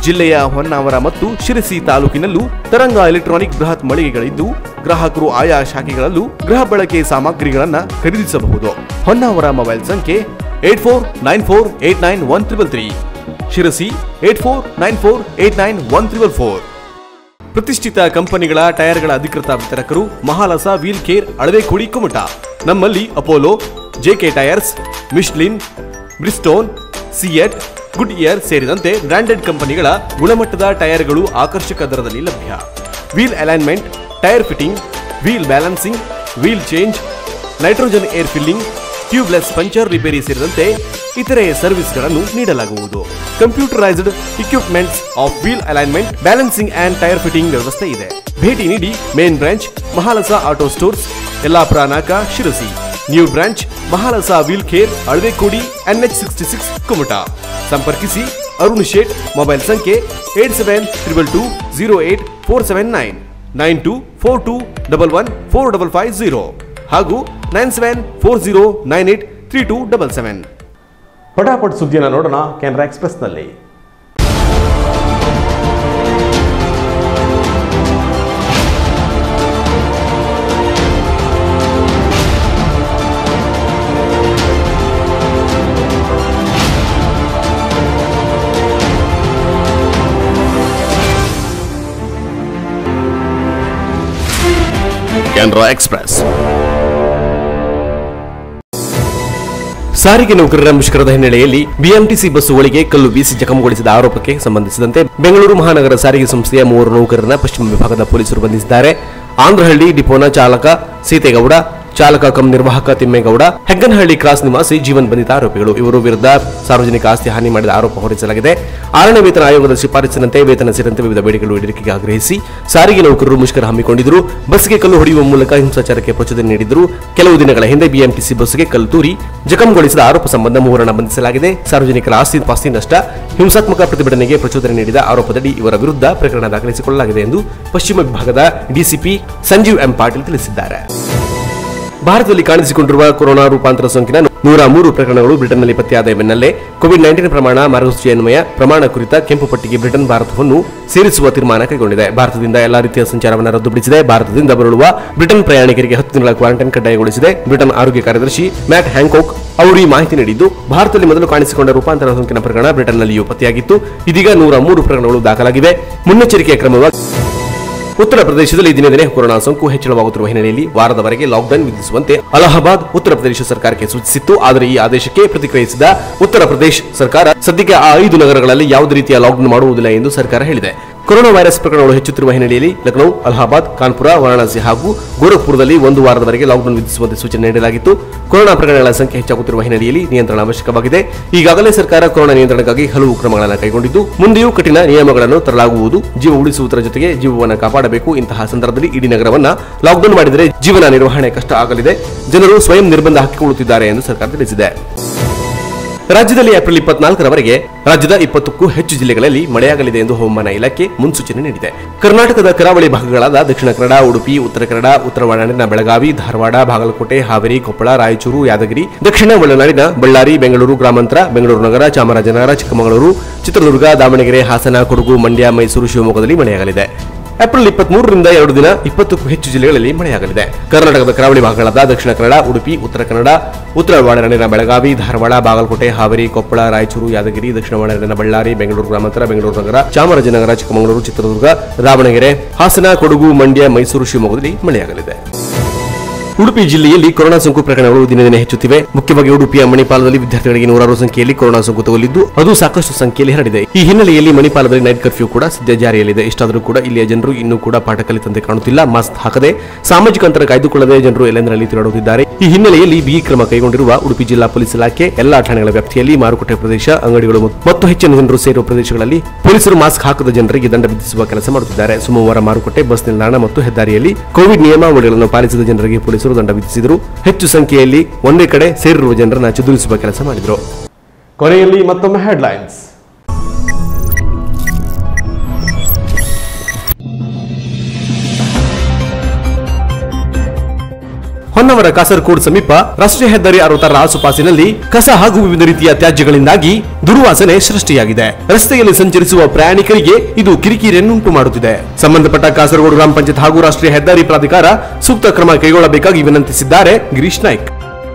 ಜಿಲ್ಲೆಯ ಹೊನ್ನಾವರ ಮತ್ತು ಶಿರಸಿ ತಾಲೂಕಿನಲ್ಲೂ ತರಂಗ ಎಲೆಕ್ಟ್ರಾನಿಕ್ ಬೃಹತ್ ಮಳಿಗೆಗಳಿದ್ದು ಗ್ರಾಹಕರು ಆಯಾ ಶಾಖೆಗಳಲ್ಲೂ ಗೃಹ ಬಳಕೆ ಸಾಮಗ್ರಿಗಳನ್ನ ಖರೀದಿಸಬಹುದು ಹೊನ್ನಾವರ ಮೊಬೈಲ್ ಸಂಖ್ಯೆ eight four nine four eight nine one triple three Sirsi eight four nine four eight nine one triple four ಪ್ರತಿಷ್ಠಿತ ಕಂಪನಿಗಳ ಟೈರ್ಗಳ ಅಧಿಕೃತ ವಿತರಕರು ಮಹಾಲಸ ವೀಲ್ ಕೇರ್ ಅಳವೆಕುಳಿ ಕುಮಟ ನಮ್ಮಲ್ಲಿ Apollo JK tyres Michelin Bridgestone CEAT Goodyear ಸೇರಿದಂತೆ ಬ್ರಾಂಡೆಡ್ ಕಂಪನಿಗಳ ಗುಣಮಟ್ಟದ ಟೈರ್ಗಳು ಆಕರ್ಷಕ ದರದಲ್ಲಿ ಲಭ್ಯ wheel alignment tyre fitting wheel balancing wheel change nitrogen air filling tubeless puncture repair ಸೇರಿದಂತೆ ಇತರೆ ಸರ್ವಿಸ್ಗಳನ್ನು ನೀಡಲಾಗುವುದು computerised equipments of wheel alignment balancing and tyre fitting ವ್ಯವಸ್ಥೆ ಇದೆ ಭೇಟಿ ನೀಡಿ main branch Mahalasa auto stores Yellapur Naka Sirsi new branch Mahalasa wheel care Alavekodi NH sixty six Kumta ಸಂಪರ್ಕಿಸಿ Arun Shet mobile ಸಂಖ್ಯೆ eight seven triple two zero eight four seven nine nine two four two double one four double five zero ಹಾಗೂ nine seven four zero nine eight three two double seven ಪಟಾಪಟ್ ಸುದ್ದಿಯನ್ನು ನೋಡೋಣ Canara ಎಕ್ಸ್ಪ್ರೆಸ್ನಲ್ಲಿ Canara express ಸಾರಿಗೆ ನೌಕರರ ಮುಷ್ಕರದ ಹಿನ್ನೆಲೆಯಲ್ಲಿ BMTC ಬಸ್ಸುಗಳಿಗೆ ಕಲ್ಲು ಬೀಸಿ ಜಖಂಗೊಳಿಸಿದ ಆರೋಪಕ್ಕೆ ಸಂಬಂಧಿಸಿದಂತೆ ಬೆಂಗಳೂರು ಮಹಾನಗರ ಸಾರಿಗೆ ಸಂಸ್ಥೆಯ ಮೂವರು ನೌಕರರನ್ನ ಪಶ್ಚಿಮ ವಿಭಾಗದ ಪೊಲೀಸರು ಬಂಧಿಸಿದ್ದಾರೆ ಆಂಧ್ರಹಳ್ಳಿ ಡಿಪೋನ ಚಾಲಕ ಸೀತೇಗೌಡ ಚಾಲಕ ಕಂ ನಿರ್ವಾಹಕ ತಿಮ್ಮೇಗೌಡ ಹೆಗ್ಗನಹಳ್ಳಿ ಕ್ರಾಸ್ ನಿವಾಸಿ ಜೀವನ್ ಬಂಧಿತ ಆರೋಪಿಗಳು ಇವರು ವಿರುದ್ಧ ಸಾರ್ವಜನಿಕ ಆಸ್ತಿ ಹಾನಿ ಮಾಡಿದ ಆರೋಪ ಹೊರಿಸಲಾಗಿದೆ ಆರನೇ ವೇತನ ಆಯೋಗದ ಶಿಫಾರಸಿನಂತೆ ವೇತನ ಸೇರಿದಂತೆ ವಿವಿಧ ಬೇಡಿಕೆಗಳು ಈಡೇರಿಕೆಗೆ ಆಗ್ರಹಿಸಿ ಸಾರಿಗೆ ನೌಕರರು ಮುಷ್ಕರ ಹಮ್ಮಿಕೊಂಡಿದ್ದರು ಬಸ್ಗೆ ಕಲ್ಲು ಹೊಡೆಯುವ ಮೂಲಕ ಹಿಂಸಾಚಾರಕ್ಕೆ ಪ್ರಚೋದನೆ ನೀಡಿದ್ರು ಕೆಲವು ದಿನಗಳ ಹಿಂದೆ ಬಿಎಂಟಿಸಿ ಬಸ್ಗೆ ಕಲ್ಲು ತೂರಿ ಜಖಂಗೊಳಿಸಿದ ಆರೋಪ ಸಂಬಂಧ ಮೂವರನ್ನ ಬಂಧಿಸಲಾಗಿದೆ ಸಾರ್ವಜನಿಕರ ಆಸ್ತಿ ಪಾಸ್ತಿ ನಷ್ಟ ಹಿಂಸಾತ್ಮಕ ಪ್ರತಿಭಟನೆಗೆ ಪ್ರಚೋದನೆ ನೀಡಿದ ಆರೋಪದಡಿ ಇವರ ವಿರುದ್ಧ ಪ್ರಕರಣ ದಾಖಲಿಸಿಕೊಳ್ಳಲಾಗಿದೆ ಎಂದು ಪಶ್ಚಿಮ ವಿಭಾಗದ ಡಿಸಿಪಿ ಸಂಜೀವ್ ಎಂ ಪಾಟೀಲ್ ತಿಳಿಸಿದ್ದಾರೆ ಭಾರತದಲ್ಲಿ ಕಾಣಿಸಿಕೊಂಡಿರುವ ಕೊರೋನಾ ರೂಪಾಂತರ ಸೋಂಕಿನ ನೂರ ಮೂರು ಪ್ರಕರಣಗಳು ಬ್ರಿಟನ್ನಲ್ಲಿ ಪತ್ತೆಯಾದ ಬೆನ್ನಲ್ಲೇ ಕೋವಿಡ್ ನೈನ್ಟೀನ್ ಪ್ರಮಾಣ ಮಾರ್ಗಸೂಚಿ ಅನ್ವಯ ಪ್ರಮಾಣ ಕುರಿತ ಕೆಂಪು ಪಟ್ಟಿಗೆ ಬ್ರಿಟನ್ ಭಾರತವನ್ನು ಸೇರಿಸುವ ತೀರ್ಮಾನ ಕೈಗೊಂಡಿದೆ ಭಾರತದಿಂದ ಎಲ್ಲಾ ರೀತಿಯ ಸಂಚಾರವನ್ನು ರದ್ದುಪಡಿಸಿದೆ ಭಾರತದಿಂದ ಬರಳುವ ಬ್ರಿಟನ್ ಪ್ರಯಾಣಿಕರಿಗೆ ಹತ್ತು ದಿನಗಳ ಕ್ವಾರಂಟೈನ್ ಕಡ್ಡಾಯಗೊಳಿಸಿದೆ ಬ್ರಿಟನ್ ಆರೋಗ್ಯ ಕಾರ್ಯದರ್ಶಿ ಮ್ಯಾಟ್ ಹ್ಯಾಂಕೋಕ್ ಅವರು ಈ ಮಾಹಿತಿ ನೀಡಿದ್ದು ಭಾರತದಲ್ಲಿ ಮೊದಲು ಕಾಣಿಸಿಕೊಂಡ ರೂಪಾಂತರ ಸೋಂಕಿನ ಪ್ರಕರಣ ಬ್ರಿಟನ್ನಲ್ಲಿಯೂ ಪತ್ತೆಯಾಗಿತ್ತು ಇದೀಗ ನೂರ ಮೂರು ಪ್ರಕರಣಗಳು ದಾಖಲಾಗಿವೆ ಮುನ್ನೆಚ್ಚರಿಕೆಯ ಕ್ರಮವಾಗಿ ಉತ್ತರ ಪ್ರದೇಶದಲ್ಲಿ ದಿನೇ ದಿನೇ ಕೊರೋನಾ ಸೋಂಕು ಹೆಚ್ಚಳವಾಗುತ್ತಿರುವ ಹಿನ್ನೆಲೆಯಲ್ಲಿ ವಾರದವರೆಗೆ ಲಾಕ್ಡೌನ್ ವಿಧಿಸುವಂತೆ ಅಲಹಾಬಾದ್ ಉತ್ತರ ಪ್ರದೇಶ ಸರ್ಕಾರಕ್ಕೆ ಸೂಚಿಸಿತ್ತು ಆದರೆ ಈ ಆದೇಶಕ್ಕೆ ಪ್ರತಿಕ್ರಿಯಿಸಿದ ಉತ್ತರ ಪ್ರದೇಶ ಸರ್ಕಾರ ಸದ್ಯಕ್ಕೆ ಆ ಐದು ನಗರಗಳಲ್ಲಿ ಯಾವುದೇ ರೀತಿಯ ಲಾಕ್ಡೌನ್ ಮಾಡುವುದಿಲ್ಲ ಎಂದು ಸರ್ಕಾರ ಹೇಳಿದೆ ಕೊರೋನಾ ವೈರಸ್ ಪ್ರಕರಣಗಳು ಹೆಚ್ಚುತ್ತಿರುವ ಹಿನ್ನೆಲೆಯಲ್ಲಿ ಲಖನೌ ಅಲಹಾಬಾದ್ ಕಾನ್ಪುರ ವಾರಾಣಸಿ ಹಾಗೂ ಗೋರಖ್ಪುರದಲ್ಲಿ ಒಂದು ವಾರದವರೆಗೆ ಲಾಕ್ಡೌನ್ ವಿಧಿಸುವಂತೆ ಸೂಚನೆ ನೀಡಲಾಗಿತ್ತು ಕೊರೋನಾ ಪ್ರಕರಣಗಳ ಸಂಖ್ಯೆ ಹೆಚ್ಚಾಗುತ್ತಿರುವ ಹಿನ್ನೆಲೆಯಲ್ಲಿ ನಿಯಂತ್ರಣ ಅವಶ್ಯಕವಾಗಿದೆ ಈಗಾಗಲೇ ಸರ್ಕಾರ ಕೊರೋನಾ ನಿಯಂತ್ರಣಕ್ಕಾಗಿ ಹಲವು ಕ್ರಮಗಳನ್ನು ಕೈಗೊಂಡಿದ್ದು ಮುಂದೆಯೂ ಕಠಿಣ ನಿಯಮಗಳನ್ನು ತರಲಾಗುವುದು ಜೀವ ಉಳಿಸುವುದರ ಜೊತೆಗೆ ಜೀವವನ್ನು ಕಾಪಾಡಬೇಕು ಇಂತಹ ಸಂದರ್ಭದಲ್ಲಿ ಇಡೀ ನಗರವನ್ನ ಲಾಕ್ಡೌನ್ ಮಾಡಿದರೆ ಜೀವನ ನಿರ್ವಹಣೆ ಕಷ್ಟ ಆಗಲಿದೆ ಜನರು ಸ್ವಯಂ ನಿರ್ಬಂಧ ಹಾಕಿಕೊಳ್ಳುತ್ತಿದ್ದಾರೆ ಎಂದು ಸರ್ಕಾರ ತಿಳಿಸಿದೆ ರಾಜ್ಯದಲ್ಲಿ ಏಪ್ರಿಲ್ ಇಪ್ಪತ್ನಾಲ್ಕರವರೆಗೆ ರಾಜ್ಯದ ಇಪ್ಪತ್ತಕ್ಕೂ ಹೆಚ್ಚು ಜಿಲ್ಲೆಗಳಲ್ಲಿ ಮಳೆಯಾಗಲಿದೆ ಎಂದು ಹವಾಮಾನ ಇಲಾಖೆ ಮುನ್ಸೂಚನೆ ನೀಡಿದೆ ಕರ್ನಾಟಕದ ಕರಾವಳಿ ಭಾಗಗಳಾದ ದಕ್ಷಿಣ ಕನ್ನಡ ಉಡುಪಿ ಉತ್ತರ ಕನ್ನಡ ಉತ್ತರ ಒಳನಾಡಿನ ಬೆಳಗಾವಿ ಧಾರವಾಡ ಬಾಗಲಕೋಟೆ ಹಾವೇರಿ ಕೊಪ್ಪಳ ರಾಯಚೂರು ಯಾದಗಿರಿ ದಕ್ಷಿಣ ಒಳನಾಡಿನ ಬಳ್ಳಾರಿ ಬೆಂಗಳೂರು ಗ್ರಾಮಾಂತರ ಬೆಂಗಳೂರು ನಗರ ಚಾಮರಾಜನಗರ ಚಿಕ್ಕಮಗಳೂರು ಚಿತ್ರದುರ್ಗ ದಾವಣಗೆರೆ ಹಾಸನ ಕೊಡಗು ಮಂಡ್ಯ ಮೈಸೂರು ಶಿವಮೊಗ್ಗದಲ್ಲಿ ಮಳೆಯಾಗಲಿದೆ ಏಪ್ರಿಲ್ ಇಪ್ಪತ್ಮೂರರಿಂದ ಎರಡು ದಿನ ಇಪ್ಪತ್ತಕ್ಕೂ ಹೆಚ್ಚು ಜಿಲ್ಲೆಗಳಲ್ಲಿ ಮಳೆಯಾಗಲಿದೆ ಕರ್ನಾಟಕದ ಕರಾವಳಿ ಭಾಗಗಳಾದ ದಕ್ಷಿಣ ಕನ್ನಡ ಉಡುಪಿ ಉತ್ತರ ಕನ್ನಡ ಉತ್ತರ ಒಳನಾಡಿನ ಬೆಳಗಾವಿ ಧಾರವಾಡ ಬಾಗಲಕೋಟೆ ಹಾವೇರಿ ಕೊಪ್ಪಳ ರಾಯಚೂರು ಯಾದಗಿರಿ ದಕ್ಷಿಣ ಒಳನಾಡಿನ ಬಳ್ಳಾರಿ ಬೆಂಗಳೂರು ಗ್ರಾಮಾಂತರ ಬೆಂಗಳೂರು ನಗರ ಚಾಮರಾಜನಗರ ಚಿಕ್ಕಮಗಳೂರು ಚಿತ್ರದುರ್ಗ ದಾವಣಗೆರೆ ಹಾಸನ ಕೊಡಗು ಮಂಡ್ಯ ಮೈಸೂರು ಶಿವಮೊಗ್ಗದಲ್ಲಿ ಮಳೆಯಾಗಲಿದೆ ಉಡುಪಿ ಜಿಲ್ಲೆಯಲ್ಲಿ ಕೊರೋನಾ ಸೋಂಕು ಪ್ರಕರಣಗಳು ದಿನೇ ದಿನೇ ಹೆಚ್ಚುತ್ತಿವೆ ಮುಖ್ಯವಾಗಿ ಉಡುಪಿಯ ಮಣಿಪಾಲದಲ್ಲಿ ವಿದ್ಯಾರ್ಥಿಗಳಿಗೆ ನೂರಾರು ಸಂಖ್ಯೆಯಲ್ಲಿ ಕೊರೋನಾ ಸೋಂಕು ತಗುಲಿದ್ದು ಅದು ಸಾಕಷ್ಟು ಸಂಖ್ಯೆಯಲ್ಲಿ ಹರಡಿದೆ ಈ ಹಿನ್ನೆಲೆಯಲ್ಲಿ ಮಣಿಪಾಲದಲ್ಲಿ ನೈಟ್ ಕರ್ಫ್ಯೂ ಕೂಡ ಸದ್ಯ ಜಾರಿಯಲ್ಲಿದೆ ಇಷ್ಟಾದರೂ ಕೂಡ ಇಲ್ಲಿಯ ಜನರು ಇನ್ನೂ ಕೂಡ ಪಾಠ ಕಲಿತಂತೆ ಕಾಣುತ್ತಿಲ್ಲ ಮಾಸ್ಕ್ ಹಾಕದೆ ಸಾಮಾಜಿಕ ಅಂತರ ಕಾಯ್ದುಕೊಳ್ಳದೆ ಜನರು ಎಲ್ಲೆಂದರಲ್ಲಿ ತಿರುಗಾಡುತ್ತಿದ್ದಾರೆ ಈ ಹಿನ್ನೆಲೆಯಲ್ಲಿ ಬಿಗಿ ಕ್ರಮ ಕೈಗೊಂಡಿರುವ ಉಡುಪಿ ಜಿಲ್ಲಾ ಪೊಲೀಸ್ ಇಲಾಖೆ ಎಲ್ಲಾ ಠಾಣೆಗಳ ವ್ಯಾಪ್ತಿಯಲ್ಲಿ ಮಾರುಕಟ್ಟೆ ಪ್ರದೇಶ ಅಂಗಡಿಗಳು ಮತ್ತು ಹೆಚ್ಚಿನ ಜನರು ಸೇರುವ ಪ್ರದೇಶಗಳಲ್ಲಿ ಪೊಲೀಸರು ಮಾಸ್ಕ್ ಹಾಕದ ಜನರಿಗೆ ದಂಡ ವಿಧಿಸುವ ಕೆಲಸ ಮಾಡುತ್ತಿದ್ದಾರೆ ಸೋಮವಾರ ಮಾರುಕಟ್ಟೆ ಬಸ್ ನಿಲ್ದಾಣ ಮತ್ತು ಹೆದ್ದಾರಿಯಲ್ಲಿ ಕೋವಿಡ್ ನಿಯಮಾವಳಿಗಳನ್ನು ಪಾಲಿಸಿದ ಜನರಿಗೆ ಪೊಲೀಸರು ದಂಡ ವಿಧಿಸಿದರು ಹೆಚ್ಚು ಸಂಖ್ಯೆಯಲ್ಲಿ ಒಂದೇ ಕಡೆ ಸೇರಿರುವ ಜನರನ್ನ ಚದುರಿಸುವ ಕೆಲಸ ಮಾಡಿದರು ಕೊನೆಯಲ್ಲಿ ಮತ್ತೊಮ್ಮೆ ಹೆಡ್ಲೈನ್ಸ್ ಹೊನ್ನವರ ಕಾಸರಕೋಡ್ ಸಮೀಪ ರಾಷ್ಟ್ರೀಯ ಹೆದ್ದಾರಿ ಅರವತ್ತರ ಆಸುಪಾಸಿನಲ್ಲಿ ಕಸ ಹಾಗೂ ವಿವಿಧ ರೀತಿಯ ತ್ಯಾಜ್ಯಗಳಿಂದಾಗಿ ದುರ್ವಾಸನೆ ಸೃಷ್ಟಿಯಾಗಿದೆ ರಸ್ತೆಯಲ್ಲಿ ಸಂಚರಿಸುವ ಪ್ರಯಾಣಿಕರಿಗೆ ಇದು ಕಿರಿಕಿರಿಯನ್ನುಂಟು ಮಾಡುತ್ತಿದೆ ಸಂಬಂಧಪಟ್ಟ ಕಾಸರಗೋಡು ಗ್ರಾಮ ಪಂಚಾಯತ್ ಹಾಗೂ ರಾಷ್ಟ್ರೀಯ ಹೆದ್ದಾರಿ ಪ್ರಾಧಿಕಾರ ಸೂಕ್ತ ಕ್ರಮ ಕೈಗೊಳ್ಳಬೇಕಾಗಿ ವಿನಂತಿಸಿದ್ದಾರೆ ಗಿರೀಶ್ ನಾಯ್ಕ್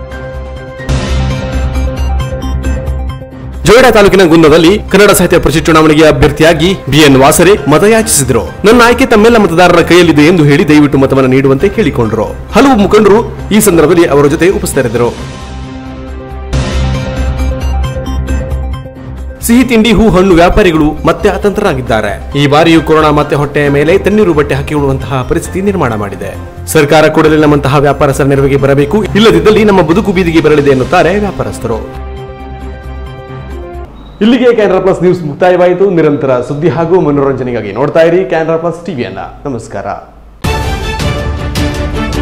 ಜೋಯಿಡಾ ತಾಲೂಕಿನ ಗುಂದದಲ್ಲಿ ಕನ್ನಡ ಸಾಹಿತ್ಯ ಪರಿಷತ್ ಚುನಾವಣೆಗೆ ಅಭ್ಯರ್ಥಿಯಾಗಿ ಬಿಎನ್ ವಾಸರೆ ಮತಯಾಚಿಸಿದರು ನನ್ನ ಆಯ್ಕೆ ತಮ್ಮೆಲ್ಲ ಮತದಾರರ ಕೈಯಲ್ಲಿದೆ ಎಂದು ಹೇಳಿ ದಯವಿಟ್ಟು ಮತವನ್ನು ನೀಡುವಂತೆ ಕೇಳಿಕೊಂಡರು ಹಲವು ಮುಖಂಡರು ಈ ಸಂದರ್ಭದಲ್ಲಿ ಅವರ ಜೊತೆ ಉಪಸ್ಥಿತರಿದ್ದರು ಸಿಹಿ ತಿಂಡಿ ಹೂ ಹಣ್ಣು ವ್ಯಾಪಾರಿಗಳು ಮತ್ತೆ ಅತಂತ್ರರಾಗಿದ್ದಾರೆ ಈ ಬಾರಿಯೂ ಕೊರೋನಾ ಮತ್ತೆ ಹೊಟ್ಟೆಯ ಮೇಲೆ ತಣ್ಣೀರು ಬಟ್ಟೆ ಹಾಕಿಕೊಳ್ಳುವಂತಹ ಪರಿಸ್ಥಿತಿ ನಿರ್ಮಾಣ ಮಾಡಿದೆ ಸರ್ಕಾರ ಕೂಡಲೇ ನಮ್ಮಂತಹ ವ್ಯಾಪಾರಸ್ಥರ ನೆರವಿಗೆ ಬರಬೇಕು ಇಲ್ಲದಿದ್ದಲ್ಲಿ ನಮ್ಮ ಬದುಕು ಬೀದಿಗೆ ಬರಲಿದೆ ಎನ್ನುತ್ತಾರೆ ವ್ಯಾಪಾರಸ್ಥರು ಇಲ್ಲಿಗೆ ಕ್ಯಾನ್ರಾ ಪ್ಲಸ್ ನ್ಯೂಸ್ ಮುಕ್ತಾಯವಾಯಿತು ನಿರಂತರ ಸುದ್ದಿ ಹಾಗೂ ಮನೋರಂಜನೆಗಾಗಿ ನೋಡ್ತಾ ಇರಿ ಕ್ಯಾನ್ರಾ ಪ್ಲಸ್ ಟಿವಿಯನ್ನ ನಮಸ್ಕಾರ